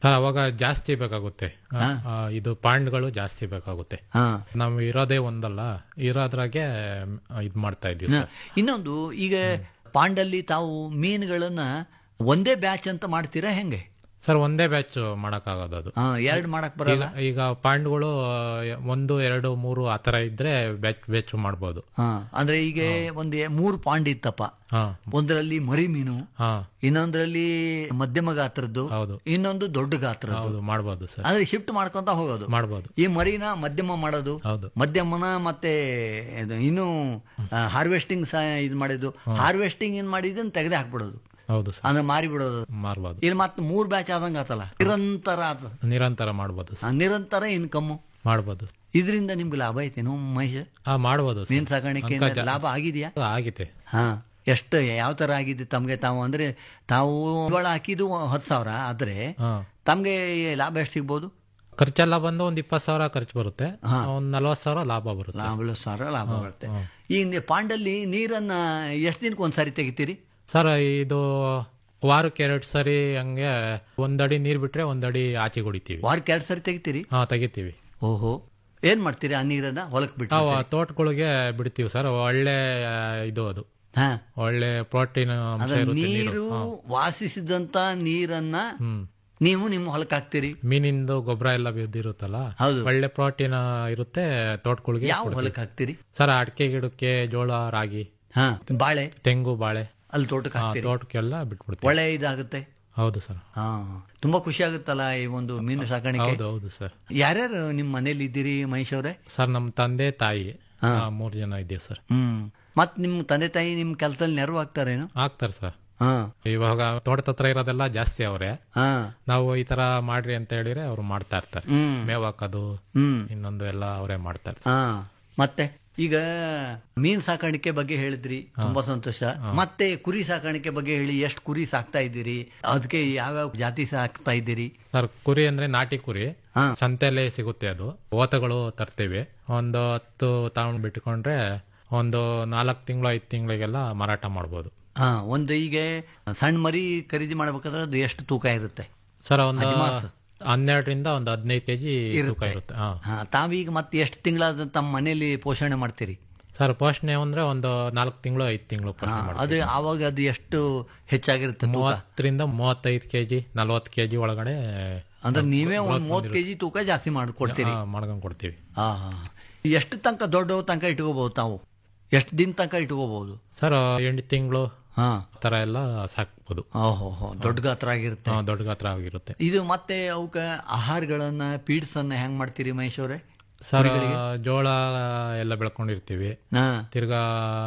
S6: ಸರ್ ಅವಾಗ ಜಾಸ್ತಿ ಬೇಕಾಗುತ್ತೆ ಆ, ಆ, ಇದು ಪಾಂಡ್ಗಳು ಜಾಸ್ತಿ ಬೇಕಾಗುತ್ತೆ
S5: ಹಾ
S6: ನಾವು ಇರೋದೇ ಒಂದಲ್ಲ ಇರೋದ್ರಾಗೆ ಇದು ಮಾಡ್ತಾ ಇದೀವಿ ಸರ್
S5: ಇನ್ನೊಂದು ಈಗ ಪಾಂಡಲ್ಲಿ ತಾವು ಮೀನುಗಳನ್ನ ಒಂದೇ ಬ್ಯಾಚ್ ಅಂತ ಮಾಡ್ತೀರಾ ಹೆಂಗೆ
S6: ಸರ್ ಒಂದೇ ಬ್ಯಾಚ್ ಮಾಡಕ್ಕಾಗೋದು ಅದು
S5: ಹಾ ಎರಡು ಮಾಡಕ್ ಬರಲ್ಲ
S6: ಈಗ ಈಗ ಪಾಂಡ್ಗಳು ಒಂದು ಎರಡು ಮೂರು ಆ ಥರ ಇದ್ರೆ ಬ್ಯಾಚ್ ಬ್ಯಾಚ್ ಮಾಡ್ಬೋದು
S5: ಹಾ ಅಂದ್ರೆ ಈಗ ಒಂದ್ ಮೂರು ಪಾಂಡ್ ಇತ್ತಪ್ಪ
S6: ಹಾ
S5: ಒಂದರಲ್ಲಿ ಮರಿ ಮೀನು
S6: ಹಾ
S5: ಇನ್ನೊಂದ್ರಲ್ಲಿ ಮಧ್ಯಮ ಗಾತ್ರದ್ದು
S6: ಹೌದು
S5: ಇನ್ನೊಂದು ದೊಡ್ಡ ಗಾತ್ರದ್ದು
S6: ಹೌದು ಮಾಡ್ಬೋದು ಸರ್
S5: ಆದ್ರೆ ಶಿಫ್ಟ್ ಮಾಡ್ಕೊಂತ ಹೋಗೋದು
S6: ಮಾಡ್ಬೋದು
S5: ಈ ಮರಿನ ಮಧ್ಯಮ ಮಾಡೋದು
S6: ಹೌದು
S5: ಮಧ್ಯಮನ ಮತ್ತೆ ಇದು ಇನ್ನು ಹಾರ್ವೆಸ್ಟಿಂಗ್ ಸಹ ಇದು ಮಾಡಿದ್ದು ಹಾರ್ವೆಸ್ಟಿಂಗ್ ಏನ್ ಮಾಡಿದ್ದನ್ನ ತೆಗೆದೇ ಹಾಕ್ಬಿಡೋದು
S6: ಹೌದು ಸರ್
S5: ಅಂದ್ರೆ ಮಾರಿ ಬಿಡೋದು
S6: ಮಾರ್ಬೋದು
S5: ಇಲ್ಲಿ ಮತ್ತೆ ಮೂರ್ ಬ್ಯಾಚ್ ಆದಂಗ ಆತಲ್ಲ ನಿರಂತರ ಆತ
S6: ನಿರಂತರ ಮಾಡ್ಬೋದು
S5: ಆ,
S6: ಸರ್
S5: ನಿರಂತರ ಇನ್ಕಮ್
S6: ಮಾಡ್ಬೋದು
S5: ಇದರಿಂದ ನಿಮ್ಗೆ ಲಾಭ ಐತೇನು ಮಹೇಶ್
S6: ಹಾ ಮಾಡ್ಬೋದು ಸರ್.
S5: ಮೀನ್ ಸಾಕಾಣಿಕೆ
S6: ಅಂಕ ಜಾ-
S5: ಲಾಭ ಆಗಿದೆಯಾ
S6: ಆಗಿದೆ
S5: ಹಾ ಎಷ್ಟು ಯಾವ ತರ ಆಗಿದೆ ತಮ್ಗೆ ತಾವು ಅಂದ್ರೆ ತಾವು ಬಂಡವಾಳ ಹಾಕಿದ್ದು ಹತ್ತು ಸಾವಿರ ಆದ್ರೆ
S6: ಹಾ
S5: ತಮ್ಗೆ ಲಾಭ ಎಷ್ಟು ಸಿಗ್ಬೋದು
S6: ಖರ್ಚೆಲ್ಲ ಬಂದು ಒಂದ್ ಇಪ್ಪತ್ತು ಸಾವಿರ ಖರ್ಚು ಬರುತ್ತೆ ಒಂದ್ ನಲ್ವತ್ತು ಸಾವಿರ ಲಾಭ ಬರುತ್ತೆ
S5: ಲಾಭ ಸಾವಿರ ಲಾಭ ಬರುತ್ತೆ ಈ ನಿ- ಪಾಂಡಲ್ಲಿ ನೀರನ್ನ ಎಷ್ಟು ದಿನಕ್ಕೆ ಒಂದ್ಸಾರಿ ತೆಗಿತೀರಿ
S6: ಸರ್ ಇದು ವಾರಕ್ಕೆ ಎರಡು ಸರಿ ಹಂಗೆ ಒಂದಡಿ ನೀರ್ ಬಿಟ್ರೆ ಒಂದಡಿ ಆಚೆ ಹೊಡಿತೀವಿ
S5: ವಾರಕ್ಕೆ ಎರಡು ಸರಿ ತೆಗಿತೀರಿ
S6: ಹಾ ತೆಗಿತೀವಿ
S5: ಓಹೋ ಏನ್ ಮಾಡ್ತೀರಿ ಆ ನೀರನ್ನ ಹೊಲಕ್ ಬಿಟ್ಟು
S6: ನಾವು ಆ ತೋಟಗಳಿಗೆ ಬಿಡ್ತೀವಿ ಸರ್ ಒಳ್ಳೆ ಇದು ಅದು
S5: ಹಾ
S6: ಒಳ್ಳೆ ಪ್ರೋಟೀನ್ ಅಂಶ
S5: ಅಂದ್ರೆ
S6: ಇರುತ್ತೆ
S5: ನೀರು
S6: ನೀರು
S5: ವಾಸಿಸಿದಂತ ನೀರನ್ನ
S6: ಹ್ಮ್
S5: ನೀವು ನಿಮ್ಮ ಹೊಲಕ್ಕೆ ಹಾಕ್ತೀರಿ
S6: ಮೀನಿಂದು ಗೊಬ್ಬರ ಎಲ್ಲ ಬಿದ್ದಿರುತ್ತಲ್ಲ
S5: ಹೌದು
S6: ಒಳ್ಳೆ ಪ್ರೋಟೀನ್ ಇರುತ್ತೆ ತೋಟಗಳಿಗೆ
S5: ಯಾವ ಹೊಲಕ್ಕೆ ಹಾಕ್ತೀರಿ
S6: ಸರ್ ಅಡಿಕೆ ಗಿಡಕ್ಕೆ ಜೋಳ ರಾಗಿ
S5: ಹಾ ಬಾಳೆ
S6: ತೆಂಗು ಬಾಳೆ
S5: ಅಲ್ಲಿ ತೋಟಕ್ಕೆ
S6: ಆ,
S5: ಹಾಕ್ತೀರಿ
S6: ತೋಟಕ್ಕೆಲ್ಲ ಬಿಟ್ಬಿಡ್ತೀವಿ
S5: ಒಳ್ಳೆ ಇದಾಗುತ್ತೆ
S6: ಹೌದು ಸರ್
S5: ಹಾ ತುಂಬಾ ಖುಷಿ ಆಗುತ್ತಲ್ಲ ಈ ಒಂದು ಮೀನು ಸಾಕಾಣಿಕೆ
S6: ಹೌದು ಹೌದು ಸರ್
S5: ಯಾರ್ಯಾರು ನಿಮ್ಮ ಮನೇಲಿ ಇದ್ದೀರಿ ಮಹೇಶ್ ಅವ್ರೆ
S6: ಸರ್ ನಮ್ಮ ತಂದೆ ತಾಯಿ ಆ, ಮೂರ್ ಜನ ಇದ್ದೀವಿ ಸರ್
S5: ಹ್ಮ್ ಮತ್ ನಿಮ್ ತಂದೆ ತಾಯಿ ನಿಮ್ ಕೆಲಸದಲ್ಲಿ ನೆರವು ಆಗ್ತಾರೇನು
S6: ಆಗ್ತಾರೆ ಸರ್
S5: ಹಾ
S6: ಇವಾಗ ತೋಟದ ಹತ್ರ ಇರೋದೆಲ್ಲ ಜಾಸ್ತಿ ಅವ್ರೆ
S5: ಹಾ
S6: ನಾವು ಈ ತರ ಮಾಡ್ರಿ ಅಂತ ಹೇಳಿದ್ರೆ ಅವ್ರು ಮಾಡ್ತಾ ಇರ್ತಾರೆ
S5: ಹ್ಮ್
S6: ಮೇವ್ ಹಾಕೋದು
S5: ಹ್ಮ್
S6: ಇನ್ನೊಂದು ಎಲ್ಲ ಅವರೇ ಮಾಡ್ತಾರೆ
S5: ಹಾ ಮತ್ತೆ ಈಗ ಮೀನ್ ಸಾಕಾಣಿಕೆ ಬಗ್ಗೆ ಹೇಳಿದ್ರಿ ತುಂಬಾ ಸಂತೋಷ ಮತ್ತೆ ಕುರಿ ಸಾಕಾಣಿಕೆ ಬಗ್ಗೆ ಹೇಳಿ ಎಷ್ಟು ಕುರಿ ಸಾಕ್ತಾ ಇದ್ದೀರಿ ಅದಕ್ಕೆ ಯಾವ್ಯಾವ ಜಾತಿ ಸಾಕ್ತಾ ಇದ್ದೀರಿ
S6: ಸರ್ ಕುರಿ ಅಂದ್ರೆ ನಾಟಿ ಕುರಿ
S5: ಹಾ.
S6: ಸಂತೆಲ್ಲೇ ಸಿಗುತ್ತೆ ಅದು ಓತಗಳು ತರ್ತೀವಿ ಒಂದು ಹತ್ತು ತಗೊಂಡ್ ಬಿಟ್ಕೊಂಡ್ರೆ ಒಂದು ನಾಲ್ಕು ತಿಂಗಳು ಐದು ತಿಂಗಳಿಗೆಲ್ಲ ಮಾರಾಟ ಮಾಡ್ಬೋದು
S5: ಹಾ ಒಂದು ಈಗ ಸಣ್ಣ ಮರಿ ಖರೀದಿ ಮಾಡ್ಬೇಕಾದ್ರೆ ಅದು ಎಷ್ಟು ತೂಕ ಇರುತ್ತೆ
S6: ಸರ್ ಒಂದು ಹನ್ನೆರಡರಿಂದ ಒಂದು ಹದಿನೈದು ಕೆಜಿ ತೂಕ ಇರುತ್ತೆ ಹಾ
S5: ಹಾ ತಾವೀಗ ಮತ್ತೆ ಎಷ್ಟು ತಿಂಗಳಾದ ತಮ್ಮ ಮನೇಲಿ ಪೋಷಣೆ ಮಾಡ್ತೀರಿ
S6: ಸರ್ ಪೋಷಣೆ ಅಂದ್ರೆ ಒಂದು ನಾಲ್ಕು ತಿಂಗಳು ಐದು ತಿಂಗಳು
S5: ಹಾ,
S6: ಪೋಷಣೆ ಮಾಡ್ತೀವಿ
S5: ಅದು ಆವಾಗ ಅದು ಎಷ್ಟು ಹೆಚ್ಚಾಗಿರುತ್ತೆ ತೂಕ
S6: ಮೂವತ್ತರಿಂದ ಮೂವತ್ತೈದು ಕೆಜಿ ನಲ್ವತ್ತು ಕೆಜಿ ಒಳಗಡೆ
S5: ಅಂದ್ರೆ ನೀವೇ ಒಂದ್ ಮೂವತ್ತು ಕೆಜಿ ತೂಕ ಜಾಸ್ತಿ ಮಾಡ್ಕೊಡ್ತೀರಿ
S6: ಹಾ, ಮಾಡ್ಕೊಂಡ್ ಕೊಡ್ತೀವಿ
S5: ಹಾ ಹಾ ಎಷ್ಟು ತನಕ ದೊಡ್ಡ ತನಕ ಇಟ್ಕೋಬಹುದು ತಾವು ಎಷ್ಟು ದಿನ ತನಕ ಇಟ್ಕೋಬಹುದು
S6: ಸರ್ ಎಂಟು ತಿಂಗಳು
S5: ಹಾ
S6: ಆ ಥರ ಎಲ್ಲ ಸಾಕ್ಬೋದು
S5: ಓಹೋ ಹೋ ದೊಡ್ಡ ಗಾತ್ರ ಆಗಿರುತ್ತೆ
S6: ಹಾ, ದೊಡ್ಡ ಗಾತ್ರ ಆಗಿರುತ್ತೆ
S5: ಇದು ಮತ್ತೆ ಅವಕ್ಕ ಆಹಾರಗಳನ್ನ ಪೀಡ್ಸ್ ಅನ್ನ ಹೆಂಗ್ ಮಾಡ್ತೀರಿ ಮಹೇಶ್ ಅವ್ರೆ
S6: ಸರ್ ಜೋಳ ಎಲ್ಲ ಬೆಳ್ಕೊಂಡಿರ್ತೀವಿ
S5: ಹಾ
S6: ತಿರ್ಗಾ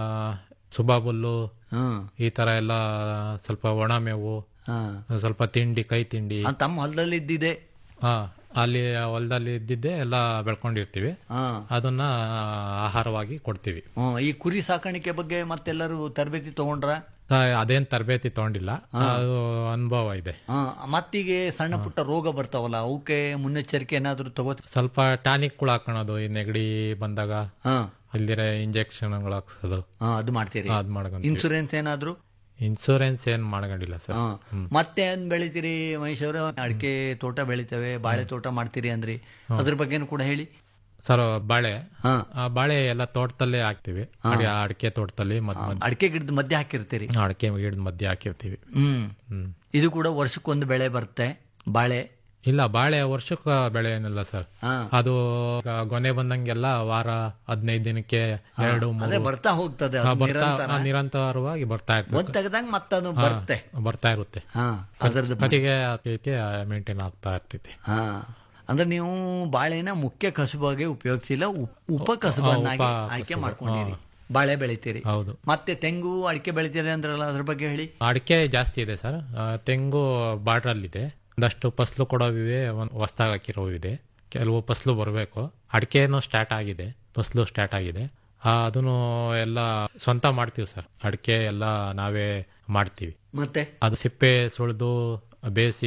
S6: ಸುಬಾಬುಲ್ಲು
S5: ಹ್ಮ್
S6: ಈ ತರ ಎಲ್ಲ ಸ್ವಲ್ಪ ಒಣ ಮೇವು
S5: ಹಾ
S6: ಸ್ವಲ್ಪ ತಿಂಡಿ ಕೈ ತಿಂಡಿ
S5: ಆ, ತಮ್ಮ ಹೊಲದಲ್ಲಿ ಇದ್ದಿದೆ
S6: ಹಾ ಅಲ್ಲಿ ಹೊಲದಲ್ಲಿ ಇದ್ದಿದ್ದೆ ಎಲ್ಲ ಬೆಳ್ಕೊಂಡಿರ್ತೀವಿ
S5: ಹಾ
S6: ಅದನ್ನ ಆಹಾರವಾಗಿ ಕೊಡ್ತೀವಿ
S5: ಹ್ಮ್, ಈ ಕುರಿ ಸಾಕಾಣಿಕೆ ಬಗ್ಗೆ ಮತ್ತೆಲ್ಲರೂ ತರಬೇತಿ ತಗೊಂಡ್ರ
S6: ಆ, ಅದೇನ್ ತರಬೇತಿ ತಗೊಂಡಿಲ್ಲ ಅದು ಅನುಭವ ಇದೆ
S5: ಹಾ, ಮತ್ತೀಗ ಸಣ್ಣ ಪುಟ್ಟ ರೋಗ ಬರ್ತಾವಲ್ಲ ಅವಕ್ಕೆ ಮುನ್ನೆಚ್ಚರಿಕೆ ಏನಾದ್ರು ತಗೋ
S6: ಸ್ವಲ್ಪ ಟಾನಿಕ್ಗಳು ಹಾಕೋಣದು ಈ ನೆಗಡಿ ಬಂದಾಗ
S5: ಹಾ
S6: ಅಲ್ದಿರ ಇಂಜೆಕ್ಷನ್ಗಳು ಹಾಕ್ಸೋದು
S5: ಹಾ, ಅದು ಮಾಡ್ತೀರಿ
S6: ಅದ್ ಮಾಡ್ಕೊಂತೀವಿ
S5: ಇನ್ಸೂರೆನ್ಸ್ ಏನಾದ್ರು
S6: ಇನ್ಸೂರೆನ್ಸ್ ಏನ್ ಮಾಡ್ಕೊಂಡಿಲ್ಲ ಸರ್
S5: ಹಾ. ಮತ್ತೆ ಏನ್ ಬೆಳಿತೀರಿ ಮಹೇಶ್ ಅವ್ರೆ ಅಡಿಕೆ ತೋಟ ಬೆಳಿತೇವೆ ಬಾಳೆ ತೋಟ ಮಾಡ್ತೀರಿ ಅಂದ್ರಿ ಅದ್ರ ಬಗ್ಗೆನೂ ಕೂಡ ಹೇಳಿ
S6: ಸರ್ ಬಾಳೆ
S5: ಹಾ
S6: ಆ ಬಾಳೆ ಎಲ್ಲ ತೋಟದಲ್ಲೇ ಹಾಕ್ತಿವಿ ಅಡಿ- ಅಡಿಕೆ ತೋಟದಲ್ಲಿ ಮದ್ ಮದ್
S5: ಅಡಿಕೆ ಗಿಡದ ಮಧ್ಯೆ ಹಾಕಿರ್ತೀರಿ
S6: ಅಡಿಕೆ ಗಿಡದ ಮಧ್ಯೆ ಹಾಕಿರ್ತೀವಿ
S5: ಹ್ಮ್
S6: ಹ್ಮ್
S5: ಇದು ಕೂಡ ವರ್ಷಕ್ಕೊಂದು ಬೆಳೆ ಬರುತ್ತೆ ಬಾಳೆ
S6: ಇಲ್ಲ ಬಾಳೆ ವರ್ಷಕ್ಕೆ ಬೆಳೆ ಏನಿಲ್ಲ ಸರ್
S5: ಹಾ
S6: ಅದು ಈಗ ಗೊನೆ ಬಂದಂಗೆಲ್ಲ ವಾರ ಹದಿನೈದು ದಿನಕ್ಕೆ ಎರಡು
S5: ಅದೇ
S6: ಮೂರು
S5: ಬರ್ತಾ ಹೋಗ್ತದೆ
S6: ಹಾ,
S5: ಅದು
S6: ಬರ್ತಾ
S5: ನಿರಂತರ
S6: ಹಾ, ನಿರಂತರವಾಗಿ ಬರ್ತಾ ಇರ್ತದೆ
S5: ಒಂದ್ ತೆಗ್ದಂಗ್ ಮತ್ತದು ಬರುತ್ತೆ
S6: ಬರ್ತಾ ಇರುತ್ತೆ
S5: ಹಾ ಅದರದ್ದು
S6: ಕತಿಗೆ ಅದಕ್ಕೆ ಮೇಂಟೈನ್ ಆಗ್ತಾ ಇರ್ತೈತಿ
S5: ಹಾ ಅಂದ್ರೆ ನೀವು ಬಾಳೆನ ಮುಖ್ಯ ಕಸುಬಾಗಿ ಉಪಯೋಗಿಸಿಲ್ಲ ಉಪ್- ಉಪ ಕಸುಬನ್ನಾಗಿ
S6: ಉಪ
S5: ಆಯ್ಕೆ
S6: ಕಸುಬು,
S5: ಮಾಡ್ಕೊಂಡಿರಿ ಬಾಳೆ ಬೆಳಿತೀರಿ
S6: ಹೌದು
S5: ಮತ್ತೆ ತೆಂಗು ಅಡಿಕೆ ಬೆಳಿತೀರಿ ಅಂದ್ರಲ್ಲ ಅದ್ರ ಬಗ್ಗೆ ಹೇಳಿ
S6: ಅಡಿಕೆ ಜಾಸ್ತಿ ಇದೆ ಸರ್ ಆ, ತೆಂಗು ಬಾರ್ಡ್ರಲ್ ಇದೆ ಒಂದಷ್ಟು ಫಸ್ಲು ಕೊಡೋವಿವೆ ಒಂದು ಹೊಸ್ದಾಗಿ ಹಾಕಿರೋವಿದೆ ಕೆಲವು ಫಸ್ಲು ಬರಬೇಕು ಅಡಿಕೆನೂ ಸ್ಟಾರ್ಟ್ ಆಗಿದೆ ಫಸ್ಲು ಸ್ಟಾರ್ಟ್ ಆಗಿದೆ ಆ, ಅದನ್ನು ಎಲ್ಲ ಸ್ವಂತ ಮಾಡ್ತೀವಿ ಸರ್ ಅಡಿಕೆ ಎಲ್ಲ ನಾವೇ ಮಾಡ್ತೀವಿ
S5: ಮತ್ತೆ
S6: ಅದು ಸಿಪ್ಪೆ ಸುಳಿದು ಬೇಯಿಸಿ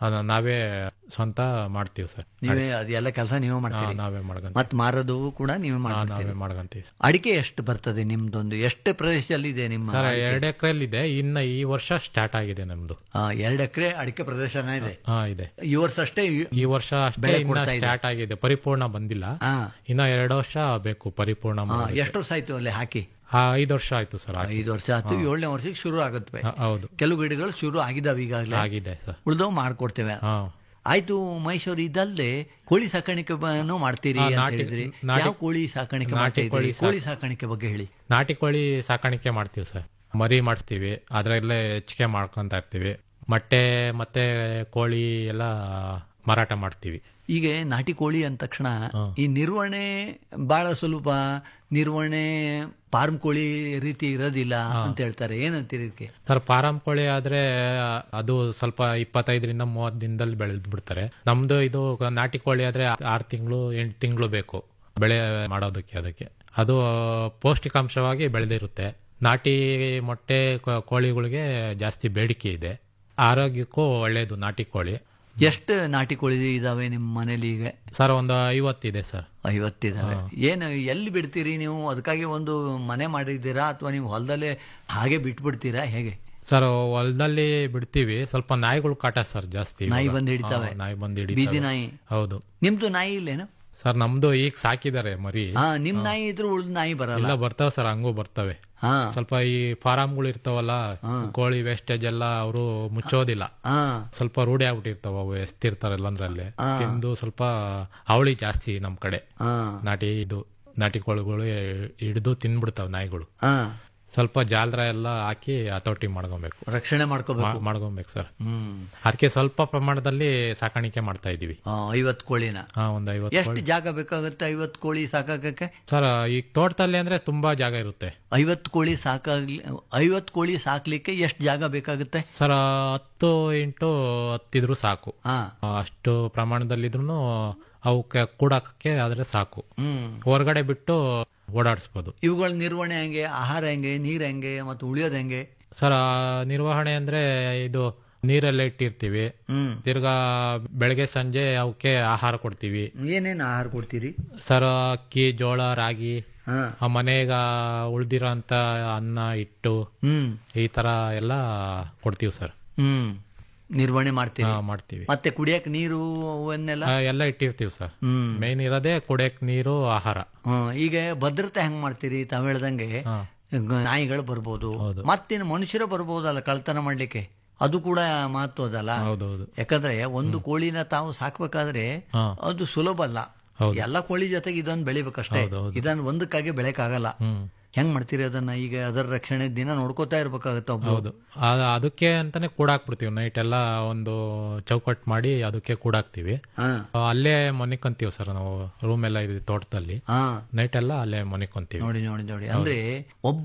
S6: ಅದ ನಾವೇ ಸ್ವಂತ ಮಾಡ್ತೀವಿ ಸರ್
S5: ನೀವೇ ಅದೆಲ್ಲ ಕೆಲಸ ನೀವೇ ಮಾಡ್ತೀರಿ
S6: ನಾವೇ ಮಾಡ್ಕೊಂತೀವಿ
S5: ಮತ್ ಮಾರೋದು ಕೂಡ ನೀವೇ
S6: ಹಾ,
S5: ಮಾಡ್ತೀರಿ
S6: ನಾವೇ ಮಾಡ್ಕೊಂತೀವಿ
S5: ಅಡಿಕೆ ಎಷ್ಟು ಬರ್ತದೆ ನಿಮ್ದೊಂದು ಎಷ್ಟು ಪ್ರದೇಶದಲ್ಲಿ ಇದೆ ನಿಮ್ಮ
S6: ಸರ್ ಎರಡು ಎಕರೆಯಲ್ಲಿ ಇದೆ ಇನ್ನ ಈ ವರ್ಷ ಸ್ಟಾರ್ಟ್ ಆಗಿದೆ ನಮ್ದು
S5: ಆ, ಎರಡು ಎಕರೆ ಅಡಿಕೆ ಪ್ರದೇಶನ ಇದೆ
S6: ಹಾ ಇದೆ
S5: ಈ ವರ್ಷ ಅಷ್ಟೇ ಈ-
S6: ಈ ವರ್ಷ ಅಷ್ಟೇ
S5: ಬೆಳೆ
S6: ಇನ್ನ
S5: ಕೊಡ್ತಾ ಇದೆ.
S6: ಸ್ಟಾರ್ಟ್ ಆಗಿದೆ ಪರಿಪೂರ್ಣ ಬಂದಿಲ್ಲ
S5: ಆ,
S6: ಇನ್ನ ಎರಡು ವರ್ಷ ಬೇಕು ಪರಿಪೂರ್ಣ
S5: ಆ,
S6: ಮಾಡೋದಕ್ಕೆ.
S5: ಎಷ್ಟು ವರ್ಷ ಆಯ್ತು ಅಲ್ಲಿ ಹಾಕಿ
S6: ಆ, ಐದು ವರ್ಷ ಆಯ್ತು ಸರ್ ಹಾಕಿ.
S5: ಐದು ವರ್ಷ ಆಯ್ತು ಏಳನೇ ವರ್ಷಕ್ಕೆ ಶುರು ಆಗುತ್ತೆ
S6: ಹ, ಹೌದು
S5: ಕೆಲವು ಗಿಡಗಳು ಶುರು ಆಗಿದಾವೆ ಈಗಾಗಲೇ
S6: ಆಗಿದೆ ಸರ್
S5: ಉಳಿದವು ಮಾಡ್ಕೊಡ್ತೇವೆ
S6: ಹಾ
S5: ಆಯ್ತು ಮಹೇಶ್ವರ್ ಇದಲ್ಲದೆ ಕೋಳಿ ಸಾಕಾಣಿಕೆ ಬ- ಮಾಡ್ತೀರಿ
S6: ಹಾ,
S5: ಅಂತ
S6: ನಾಟಿ-
S5: ಹೇಳಿದ್ರಿ
S6: ನಾಟಿ-
S5: ಯಾವ ಕೋಳಿ ಸಾಕಾಣಿಕೆ
S6: ನಾಟಿ
S5: ಮಾಡ್ತಾ ಇದ್ದೀರಿ?
S6: ಕೋಳಿ ಸಾಕ್-
S5: ಕೋಳಿ ಸಾಕಾಣಿಕೆ ಬಗ್ಗೆ ಹೇಳಿ
S6: ನಾಟಿ ಕೋಳಿ ಸಾಕಾಣಿಕೆ ಮಾಡ್ತೀವಿ ಸರ್ ಮರಿ ಮಾಡಿಸ್ತೀವಿ ಅದರಲ್ಲೇ ಹೆಚ್ಚಿಗೆ ಮಾಡ್ಕೊಂತ ಇರ್ತೀವಿ ಮೊಟ್ಟೆ ಮತ್ತೆ ಕೋಳಿ ಎಲ್ಲ ಮಾರಾಟ ಮಾಡ್ತೀವಿ
S5: ಈಗ ನಾಟಿ ಕೋಳಿ ಅಂದ ತಕ್ಷಣ ಈ ನಿರ್ವಹಣೆ ಬಹಳ ಸುಲಭ ನಿರ್ವಹಣೆ ಫಾರ್ಮ್ ಕೋಳಿ ರೀತಿ ಇರೋದಿಲ್ಲ ಅಂತ ಹೇಳ್ತಾರೆ ಏನಂತೀರಿ ಇದಕ್ಕೆ
S6: ಸರ್ ಫಾರಂ ಕೋಳಿ ಆದ್ರೆ ಅದು ಸ್ವಲ್ಪ ಇಪ್ಪತ್ತೈದರಿಂದ ಮೂವತ್ತು ದಿನದಲ್ಲಿ ಬೆಳೆದು ಬಿಡ್ತಾರೆ ನಮ್ದು ಇದು ನಾಟಿ ಕೋಳಿ ಆದ್ರೆ ಆರು ತಿಂಗಳು ಎಂಟು ತಿಂಗಳು ಬೇಕು ಬೆಳೆ ಮಾಡೋದಕ್ಕೆ ಅದಕ್ಕೆ ಅದು ಪೌಷ್ಟಿಕಾಂಶವಾಗಿ ಬೆಳೆದಿರುತ್ತೆ ನಾಟಿ ಮೊಟ್ಟೆ ಕೋ- ಕೋಳಿಗಳಿಗೆ ಜಾಸ್ತಿ ಬೇಡಿಕೆ ಇದೆ ಆರೋಗ್ಯಕ್ಕೂ ಒಳ್ಳೆಯದು ನಾಟಿ ಕೋಳಿ
S5: ಎಷ್ಟು ನಾಟಿ ಕೋಳಿ ಇದಾವೆ ನಿಮ್ಮ ಮನೇಲಿ ಈಗ
S6: ಸರ್ ಒಂದು ಐವತ್ತಿದೆ ಸರ್
S5: ಐವತ್ತಿದಾವೆ ಏನು ಎಲ್ಲಿ ಬಿಡ್ತೀರಿ ನೀವು ಅದಕ್ಕಾಗಿ ಒಂದು ಮನೆ ಮಾಡಿದ್ದೀರಾ ಅಥವಾ ನೀವು ಹೊಲದಲ್ಲೇ ಹಾಗೆ ಬಿಟ್ಬಿಡ್ತೀರಾ ಹೇಗೆ
S6: ಸರ್ ಹೊಲದಲ್ಲಿ ಬಿಡ್ತೀವಿ ಸ್ವಲ್ಪ ನಾಯಿಗಳು ಕಾಟ ಸರ್ ಜಾಸ್ತಿ
S5: ನಾಯಿ
S6: ಇವಾಗ.
S5: ಬಂದು ಹಿಡಿತಾವೆ.
S6: ಹಾ, ನಾಯಿ ಬಂದು
S5: ಬೀದಿ
S6: ಹಿಡಿತಾವೆ
S5: ನಾಯಿ
S6: ಹೌದು
S5: ನಿಮ್ದು ನಾಯಿ ಇಲ್ಲೇನು
S6: ಸರ್ ನಮ್ದು ಈಗ ಸಾಕಿದ್ದಾರೆ ಮರಿ
S5: ಹಾ ನಿಮ್ ನಾಯಿ ಇದ್ರು ಉಳಿದ ನಾಯಿ ಬರಲ್ಲ
S6: ಎಲ್ಲ ಬರ್ತಾವೆ ಸರ್ ಹಂಗೂ ಬರ್ತವೆ
S5: ಹಾ
S6: ಸ್ವಲ್ಪ ಈ ಫಾರಮ್ಗಳು ಇರ್ತಾವಲ್ಲ ಕೋಳಿ ವೇಸ್ಟೇಜ್ ಎಲ್ಲ ಅವರು ಮುಚ್ಚೋದಿಲ್ಲ
S5: ಹಾ
S6: ಸ್ವಲ್ಪ ರೂಢಿ ಆಗ್ಬಿಟ್ಟಿರ್ತಾವ ಅವು ಎಸ್ತಿರ್ತಾರಲ್ಲ ಅಂದ್ರಲ್ಲಿ ತಿಂದು ಸ್ವಲ್ಪ ಅವಳಿ ಜಾಸ್ತಿ ನಮ್ ಕಡೆ
S5: ಹಾ
S6: ನಾಟಿ ಇದು ನಾಟಿ ಕೋಳಿಗಳು ಹಿಡಿದು ತಿನ್ಬಿಡ್ತಾವ ನಾಯಿಗಳು
S5: ಹಾ
S6: ಸ್ವಲ್ಪ ಜಾಲ್ರ ಎಲ್ಲ ಹಾಕಿ ಹತೋಟಿ ಮಾಡ್ಕೊಬೇಕು
S5: ರಕ್ಷಣೆ ಮಾಡ್ಕೋಬೇಕು
S6: ಮಾ- ಮಾಡ್ಕೊಬೇಕು ಸರ್
S5: ಹ್ಮ್
S6: ಅದಕ್ಕೆ ಸ್ವಲ್ಪ ಪ್ರಮಾಣದಲ್ಲಿ ಸಾಕಾಣಿಕೆ ಮಾಡ್ತಾ ಇದೀವಿ
S5: ಆ, ಐವತ್ ಕೋಳಿನ
S6: ಹಾ ಒಂದ್ ಐವತ್ತು
S5: ಎಷ್ಟು ಜಾಗ ಬೇಕಾಗುತ್ತೆ ಐವತ್ ಕೋಳಿ ಸಾಕಾಗಕ್ಕೆ
S6: ಸರ್ ಈಗ ತೋಟದಲ್ಲಿ ಅಂದ್ರೆ ತುಂಬಾ ಜಾಗ ಇರುತ್ತೆ
S5: ಐವತ್ ಕೋಳಿ ಸಾಕಾಗ್ಲಿ ಐವತ್ ಕೋಳಿ ಸಾಕ್ಲಿಕ್ಕೆ ಎಷ್ಟು ಜಾಗ ಬೇಕಾಗುತ್ತೆ
S6: ಸರ್ ಹತ್ತು ಇಂಟು ಹತ್ತಿದ್ರು ಸಾಕು
S5: ಹಾ
S6: ಆ, ಅಷ್ಟು ಪ್ರಮಾಣದಲ್ಲಿದ್ರು ಅವಕ್ಕೆ ಕೂಡಕ್ಕೆ ಆದ್ರೆ ಸಾಕು
S5: ಹ್ಮ್
S6: ಹೊರಗಡೆ ಬಿಟ್ಟು ಓಡಾಡಿಸ್ಬೋದು
S5: ಇವುಗಳ ನಿರ್ವಹಣೆ ಹೆಂಗೆ ಆಹಾರ ಹೆಂಗೆ ನೀರ್ ಹೆಂಗೆ ಮತ್ತು ಉಳಿಯೋದ್ ಹೆಂಗೆ
S6: ಸರ್ ಆ, ನಿರ್ವಹಣೆ ಅಂದ್ರೆ ಇದು ನೀರೆಲ್ಲ ಇಟ್ಟಿರ್ತೀವಿ
S5: ಹ್ಮ್
S6: ತಿರ್ಗಾ ಬೆಳಗ್ಗೆ ಸಂಜೆ ಅವಕ್ಕೆ ಆಹಾರ ಕೊಡ್ತೀವಿ
S5: ಏನೇನು ಆಹಾರ ಕೊಡ್ತೀರಿ
S6: ಸರ್ ಅಕ್ಕಿ ಜೋಳ ರಾಗಿ
S5: ಹಾ
S6: ಆ ಮನೆಗ ಉಳ್ದಿರೋ ಅಂತ ಅನ್ನ ಹಿಟ್ಟು
S5: ಹ್ಮ್
S6: ಈ ತರ ಎಲ್ಲ ಕೊಡ್ತೀವಿ ಸರ್
S5: ಹ್ಮ್ ನಿರ್ವಹಣೆ ಮಾಡ್ತೀರಿ
S6: ಹಾ, ಮಾಡ್ತೀವಿ
S5: ಮತ್ತೆ ಕುಡಿಯಕ್ ನೀರು ಅವನ್ನೆಲ್ಲ
S6: ಆ, ಎಲ್ಲ ಇಟ್ಟಿರ್ತೀವಿ ಸರ್
S5: ಹ್ಮ್
S6: ಮೇನ್ ಇರೋದೇ ಕುಡಿಯಕ್ ನೀರು ಆಹಾರ
S5: ಹ್ಮ್. ಈಗ ಭದ್ರತೆ ಹೆಂಗ್ ಮಾಡ್ತೀರಿ ತಾವ್ ಹೇಳ್ದಂಗೆ
S6: ಹಾ.
S5: ಗ- ನಾಯಿಗಳು ಬರ್ಬೋದು
S6: ಹೌದು.
S5: ಮತ್ತಿನ್ನು ಮನುಷ್ಯರು ಬರ್ಬೋದಲ್ಲ ಕಳ್ತನ ಮಾಡ್ಲಿಕ್ಕೆ ಅದು ಕೂಡ ಮಹತ್ವದಲ್ಲ
S6: ಹೌದೌದು
S5: ಯಾಕಂದ್ರೆ ಒಂದು ಕೋಳಿನ ತಾವು ಸಾಕ್ಬೇಕಾದ್ರೆ
S6: ಹಾ.
S5: ಅದು ಸುಲಭ ಅಲ್ಲ
S6: ಹೌದು.
S5: ಎಲ್ಲ ಕೋಳಿ ಜೊತೆಗೆ ಇದೊಂದು ಬೆಳಿಬೇಕಷ್ಟೇ
S6: ಹೌದೌದು.
S5: ಇದನ್ನ ಒಂದಕ್ಕಾಗಿ ಬೆಳೆಯಕ್ಕಾಗಲ್ಲ
S6: ಹ್ಮ್
S5: ಹೆಂಗ್ ಮಾಡ್ತೀರಿ ಅದನ್ನ ಈಗ ಅದರ ರಕ್ಷಣೆ ದಿನ ನೋಡ್ಕೋತಾ ಇರ್ಬೇಕಾಗತ್ತೆ ಒಬ್ರು
S6: ಹೌದು ಆ- ಅದಕ್ಕೆ ಅಂತಾನೆ ಕೂಡಾಕ್ಬಿಡ್ತೀವಿ ನೈಟ್ ಎಲ್ಲ ಒಂದು ಚೌಕಟ್ ಮಾಡಿ ಅದಕ್ಕೆ ಕೂಡಾಕ್ತಿವಿ
S5: ಹಾ
S6: ಆ, ಅಲ್ಲೇ ಮನಿಕೊಂತೀವಿ ಸರ್ ನಾವು ರೂಮ್ ಎಲ್ಲ ಇದೆ ತೋಟದಲ್ಲಿ
S5: ಹಾ
S6: ನೈಟ್ ಎಲ್ಲ ಅಲ್ಲೇ ಮನಿಕೊಂತೀವಿ
S5: ನೋಡಿ ನೋಡಿ ನೋಡಿ ಅಂದ್ರೆ ಒಬ್ಬ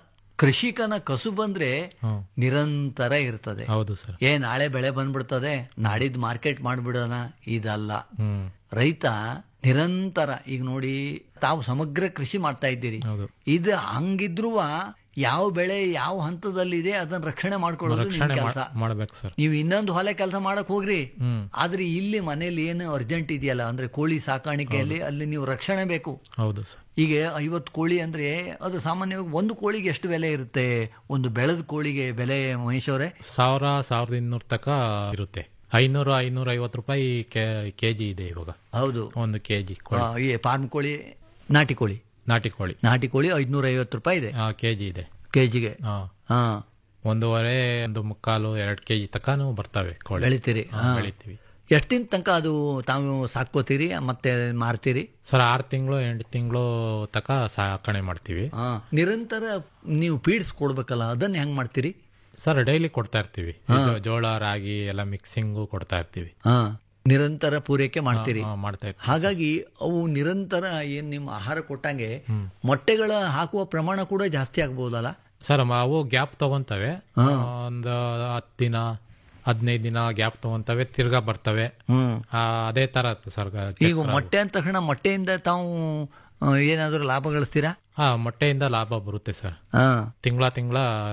S5: ಕೃಷಿಕನ ಕಸು ಬಂದ್ರೆ
S6: ಹ್ಮ್.
S5: ನಿರಂತರ ಇರ್ತದೆ
S6: ಹೌದು ಸರ್
S5: ಏ ನಾಳೆ ಬೆಳೆ ಬಂದ್ಬಿಡ್ತದೆ ನಾಡಿದ್ ಮಾರ್ಕೆಟ್ ಮಾಡ್ಬಿಡೋಣ ಇದಲ್ಲ
S6: ಹ್ಮ್
S5: ರೈತ ನಿರಂತರ ಈಗ ನೋಡಿ ತಾವು ಸಮಗ್ರ ಕೃಷಿ ಮಾಡ್ತಾ ಇದ್ದೀರಿ
S6: ಹೌದು
S5: ಇದು ಹಂಗಿದ್ರು ಯಾವ ಬೆಳೆ ಯಾವ ಹಂತದಲ್ಲಿದೆ ಅದನ್ನ ರಕ್ಷಣೆ ಮಾಡ್ಕೊಳ್ಳೋದು ನಿಮ್
S6: ರಕ್ಷಣೆ
S5: ಕೆಲಸ
S6: ಮಾಡ್ಬೇಕು ಸರ್
S5: ನೀವು ಇನ್ನೊಂದು ಹೊಲ ಕೆಲಸ ಮಾಡಕ್ ಹೋಗ್ರಿ
S6: ಹ್ಮ್
S5: ಆದ್ರೆ ಇಲ್ಲಿ ಮನೇಲಿ ಏನು ಅರ್ಜೆಂಟ್ ಇದೆಯಲ್ಲ ಅಂದ್ರೆ ಕೋಳಿ ಸಾಕಾಣಿಕೆಯಲ್ಲಿ ಅಲ್ಲಿ ನೀವು ರಕ್ಷಣೆ ಬೇಕು
S6: ಹೌದು ಸರ್
S5: ಈಗ ಐವತ್ತು ಕೋಳಿ ಅಂದ್ರೆ ಅದು ಸಾಮಾನ್ಯವಾಗಿ ಒಂದು ಕೋಳಿಗೆ ಎಷ್ಟು ಬೆಲೆ ಇರುತ್ತೆ ಒಂದು ಬೆಳೆದ ಕೋಳಿಗೆ ಬೆಲೆ ಮಹೇಶ್
S6: ಸಾವಿರ ಸಾವಿರದ ಇನ್ನೂರ ತಕ ಇರುತ್ತೆ ಐನೂರು ಐನೂರ ಐವತ್ತು ರೂಪಾಯಿ ಕೆ ಜಿ ಇದೆ ಇವಾಗ
S5: ಹೌದು
S6: ಒಂದು ಕೆ ಜಿ
S5: ಆ, ಈ ಫಾರ್ಮ್ ಕೋಳಿ ನಾಟಿ ಕೋಳಿ
S6: ನಾಟಿ ಕೋಳಿ
S5: ನಾಟಿ ಕೋಳಿ ಐದ್ನೂರ ಐವತ್ತು ರೂಪಾಯಿ ಇದೆ
S6: ಕೆ ಜಿ ಇದೆ
S5: ಕೆಜಿಗೆ
S6: ಹಾ
S5: ಹಾ
S6: ಒಂದೂವರೆ ಒಂದು ಮುಕ್ಕಾಲು ಎರಡು ಕೆ ಜಿ ತಕನು ಬರ್ತವೆ ಕೋಳಿ
S5: ಬೆಳಿತೀರಿ
S6: ಹಾ,
S5: ಹಾ.
S6: ಬೆಳಿತೀವಿ
S5: ಎಷ್ಟಿನ ತನಕ ಅದು ತಾವು ಸಾಕೋತೀರಿ ಮತ್ತೆ ಮಾರ್ತೀರಿ
S6: ಸರ್ ಆರು ತಿಂಗಳು ಎಂಟು ತಿಂಗಳು ತಕ ಸಾಕಣೆ ಮಾಡ್ತೀವಿ
S5: ಹಾ ನಿರಂತರ ನೀವು ಪೀಡ್ಸ್ ಕೊಡ್ಬೇಕಲ್ಲ ಅದನ್ನ ಹೆಂಗ್ ಮಾಡ್ತೀರಿ
S6: ಸರ್ ಡೈಲಿ ಕೊಡ್ತಾ ಇರ್ತೀವಿ ಇದು ಜೋಳ ರಾಗಿ ಎಲ್ಲ ಮಿಕ್ಸಿಂಗು ಕೊಡ್ತಾ ಇರ್ತೀವಿ
S5: ಹಾ ನಿರಂತರ ಪೂರೈಕೆ ಮಾಡ್ತೀರಿ
S6: ಹಾ, ಮಾಡ್ತಾ ಇರ್ತೀವಿ
S5: ಹಾಗಾಗಿ ಅವು ನಿರಂತರ ಏನ್ ನಿಮ್ಮ ಆಹಾರ ಕೊಟ್ಟಂಗೆ ಮೊಟ್ಟೆಗಳ ಹಾಕುವ ಪ್ರಮಾಣ ಕೂಡ ಜಾಸ್ತಿ ಆಗ್ಬೋದಲ್ಲ
S6: ಸರ್ ಮ- ಅವು ಗ್ಯಾಪ್ ತಗೊಂತವೆ ಒಂದು ಹತ್ತು ದಿನ ಹದಿನೈದು ದಿನ ಗ್ಯಾಪ್ ತಗೊಂತವೆ ತಿರ್ಗಾ ಬರ್ತವೆ
S5: ಹ್ಮ್
S6: ಆ, ಅದೇ ತರ ಸರ್ ಗ-
S5: ಈಗ ಮೊಟ್ಟೆ ಅಂದ ತಕ್ಷಣ ಮೊಟ್ಟೆಯಿಂದ ತಾವು ಆ, ಏನಾದರೂ ಲಾಭ ಗಳಿಸ್ತೀರಾ
S6: ಹಾ ಮೊಟ್ಟೆಯಿಂದ ಲಾಭ ಬರುತ್ತೆ ಸರ್
S5: ಹಾ
S6: ತಿಂಗಳ ತಿಂಗಳ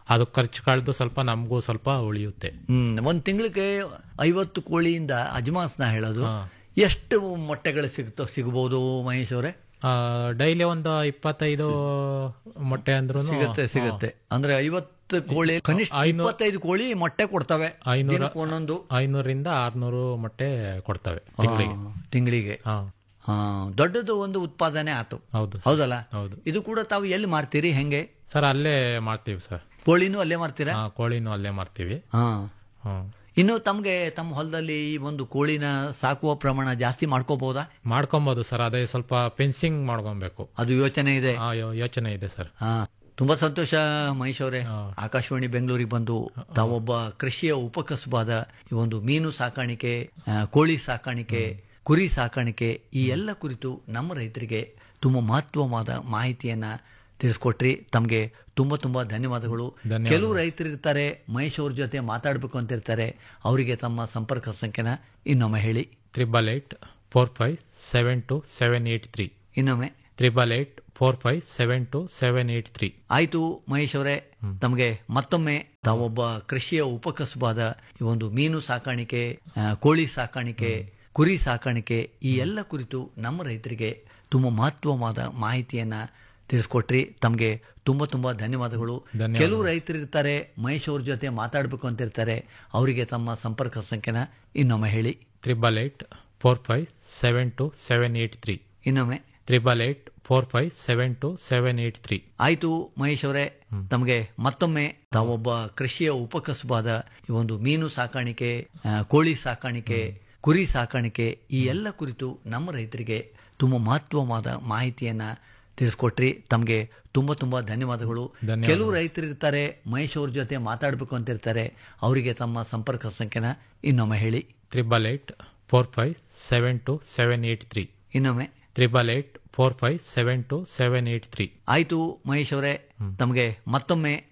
S6: ಅದು ಖರ್ಚು ಕಳೆದು ಸ್ವಲ್ಪ ನಮಗೂ ಸ್ವಲ್ಪ ಉಳಿಯುತ್ತೆ
S5: ಹ್ಮ್ ಒಂದ್ ತಿಂಗಳಿಗೆ ಐವತ್ತು ಕೋಳಿಯಿಂದ ಅಜಮಾಸ್ನ ಹೇಳೋದು ಎಷ್ಟು ಮೊಟ್ಟೆಗಳು ಸಿಗ್ತೋ ಸಿಗಬಹುದು ಮಹೇಶ್ ಅವರೇ
S6: ಡೈಲಿ ಒಂದು ಇಪ್ಪತ್ತೈದು ಮೊಟ್ಟೆ ಅಂದ್ರೂ
S5: ಸಿಗುತ್ತೆ ಸಿಗುತ್ತೆ ಅಂದ್ರೆ ಐವತ್ತು ಕೋಳಿ ಕನಿಷ್ಠ
S6: ಐನೂರು-
S5: ಇಪ್ಪತ್ತೈದು ಕೋಳಿ ಮೊಟ್ಟೆ ಕೊಡ್ತವೆ
S6: ಐನೂರ
S5: ದಿನಕ್ಕೆ ಒಂದೊಂದು
S6: ಐನೂರಿಂದ ಆರ್ನೂರು ಮೊಟ್ಟೆ ಕೊಡ್ತವೆ ತಿಂಗಳಿಗೆ
S5: ಆ, ತಿಂಗಳಿಗೆ
S6: ಹಾ
S5: ಆ, ದೊಡ್ಡದು ಒಂದು ಉತ್ಪಾದನೆ ಆತು
S6: ಹೌದು
S5: ಹೌದಲ್ಲ
S6: ಹೌದು
S5: ಇದು ಕೂಡ ತಾವು ಎಲ್ಲಿ ಮಾರ್ತೀರಿ ಹೆಂಗೆ
S6: ಸರ್ ಅಲ್ಲೇ ಮಾಡ್ತೀವಿ ಸರ್
S5: ಕೋಳಿನೂ ಅಲ್ಲೇ ಮಾರ್ತೀರಾ
S6: ಹಾ ಕೋಳಿನೂ ಅಲ್ಲೇ ಮಾಡ್ತೀವಿ
S5: ಹಾ
S6: ಹ್ಮ್
S5: ಇನ್ನು ತಮ್ಗೆ ತಮ್ಮ ಹೊಲದಲ್ಲಿ ಈ ಒಂದು ಕೋಳಿನ ಸಾಕುವ ಪ್ರಮಾಣ ಜಾಸ್ತಿ ಮಾಡ್ಕೋಬಹುದಾ
S6: ಮಾಡ್ಕೊಬೋದು ಸರ್ ಅದೇ ಸ್ವಲ್ಪ ಫೆನ್ಸಿಂಗ್ ಮಾಡ್ಕೊಬೇಕು
S5: ಅದು ಯೋಚನೆ ಇದೆ
S6: ಆ ಯೋ- ಯೋಚನೆ ಇದೆ ಸರ್
S5: ಹಾ ತುಂಬಾ ಸಂತೋಷ ಮಹೇಶ್ ಅವರೇ ಆಕಾಶವಾಣಿ ಬೆಂಗಳೂರಿಗೆ ಬಂದು ತಾವೊಬ್ಬ ಕೃಷಿಯ ಉಪಕಸಬಾದ ಈ ಒಂದು ಮೀನು ಸಾಕಾಣಿಕೆ ಆ, ಕೋಳಿ ಸಾಕಾಣಿಕೆ ಕುರಿ ಸಾಕಾಣಿಕೆ ಈ ಎಲ್ಲ ಕುರಿತು ನಮ್ಮ ರೈತರಿಗೆ ತುಂಬ ಮಹತ್ವವಾದ ಮಾಹಿತಿಯನ್ನ ತಿಳಿಸ್ಕೊಟ್ರಿ ತಮಗೆ ತುಂಬಾ ತುಂಬಾ ಧನ್ಯವಾದಗಳು
S6: ಧನ್ಯವಾದ.
S5: ಕೆಲವು ರೈತರು ಇರ್ತಾರೆ ಮಹೇಶ್ ಅವ್ರ ಜೊತೆ ಮಾತಾಡಬೇಕು ಅಂತ ಇರ್ತಾರೆ ಅವರಿಗೆ ತಮ್ಮ ಸಂಪರ್ಕ ಸಂಖ್ಯೆನ ಇನ್ನೊಮ್ಮೆ ಹೇಳಿ
S6: triple eight four five seven two seven eight three
S5: ಇನ್ನೊಮ್ಮೆ
S6: triple eight four five seven two seven eight three
S5: ಆಯ್ತು ಮಹೇಶ್ ಅವರೇ ತಮಗೆ ಮತ್ತೊಮ್ಮೆ ತಾವೊಬ್ಬ ಕೃಷಿಯ ಉಪಕಸಬಾದ ಈ ಒಂದು ಮೀನು ಸಾಕಾಣಿಕೆ ಆ, ಕೋಳಿ ಸಾಕಾಣಿಕೆ ಕುರಿ ಸಾಕಾಣಿಕೆ ಈ ಎಲ್ಲ ಕುರಿತು ನಮ್ಮ ರೈತರಿಗೆ ತುಂಬ ಮಹತ್ವವಾದ ಮಾಹಿತಿಯನ್ನ ತಿಳಿಸ್ಕೊಟ್ರಿ ತಮಗೆ ತುಂಬಾ ತುಂಬಾ ಧನ್ಯವಾದಗಳು
S6: ಧನ್ಯವಾದ.
S5: ಕೆಲವು ರೈತರು ಇರ್ತಾರೆ ಮಹೇಶ್ ಅವ್ರ ಜೊತೆ ಮಾತಾಡಬೇಕು ಅಂತ ಇರ್ತಾರೆ ಅವರಿಗೆ ತಮ್ಮ ಸಂಪರ್ಕ ಸಂಖ್ಯೆನ ಇನ್ನೊಮ್ಮೆ ಹೇಳಿ
S6: triple eight four five seven two seven eight three
S5: ಇನ್ನೊಮ್ಮೆ
S6: triple eight four five seven two seven eight three
S5: ಆಯ್ತು ಮಹೇಶ್ ಅವರೇ ತಮಗೆ ಮತ್ತೊಮ್ಮೆ ತಾವೊಬ್ಬ ಕೃಷಿಯ ಉಪಕಸಬಾದ ಈ ಒಂದು ಮೀನು ಸಾಕಾಣಿಕೆ ಆ, ಕೋಳಿ ಸಾಕಾಣಿಕೆ ಕುರಿ ಸಾಕಾಣಿಕೆ ಈ ಎಲ್ಲ ಕುರಿತು ನಮ್ಮ ರೈತರಿಗೆ ತುಂಬ ಮಹತ್ವವಾದ ಮಾಹಿತಿಯನ್ನ ತಿಳಿಸ್ಕೊಟ್ರಿ ತಮಗೆ ತುಂಬಾ ತುಂಬಾ ಧನ್ಯವಾದಗಳು
S6: ಧನ್ಯವಾದ.
S5: ಕೆಲವು ರೈತರು ಇರ್ತಾರೆ ಮಹೇಶ್ ಅವ್ರ ಜೊತೆ ಮಾತಾಡಬೇಕು ಅಂತ ಇರ್ತಾರೆ ಅವರಿಗೆ ತಮ್ಮ ಸಂಪರ್ಕ ಸಂಖ್ಯೆನ ಇನ್ನೊಮ್ಮೆ ಹೇಳಿ
S6: triple eight four five seven two seven eight three
S5: ಇನ್ನೊಮ್ಮೆ
S6: triple eight four five seven two seven eight three
S5: ಆಯ್ತು ಮಹೇಶ್ ಅವರೇ ತಮಗೆ ಮತ್ತೊಮ್ಮೆ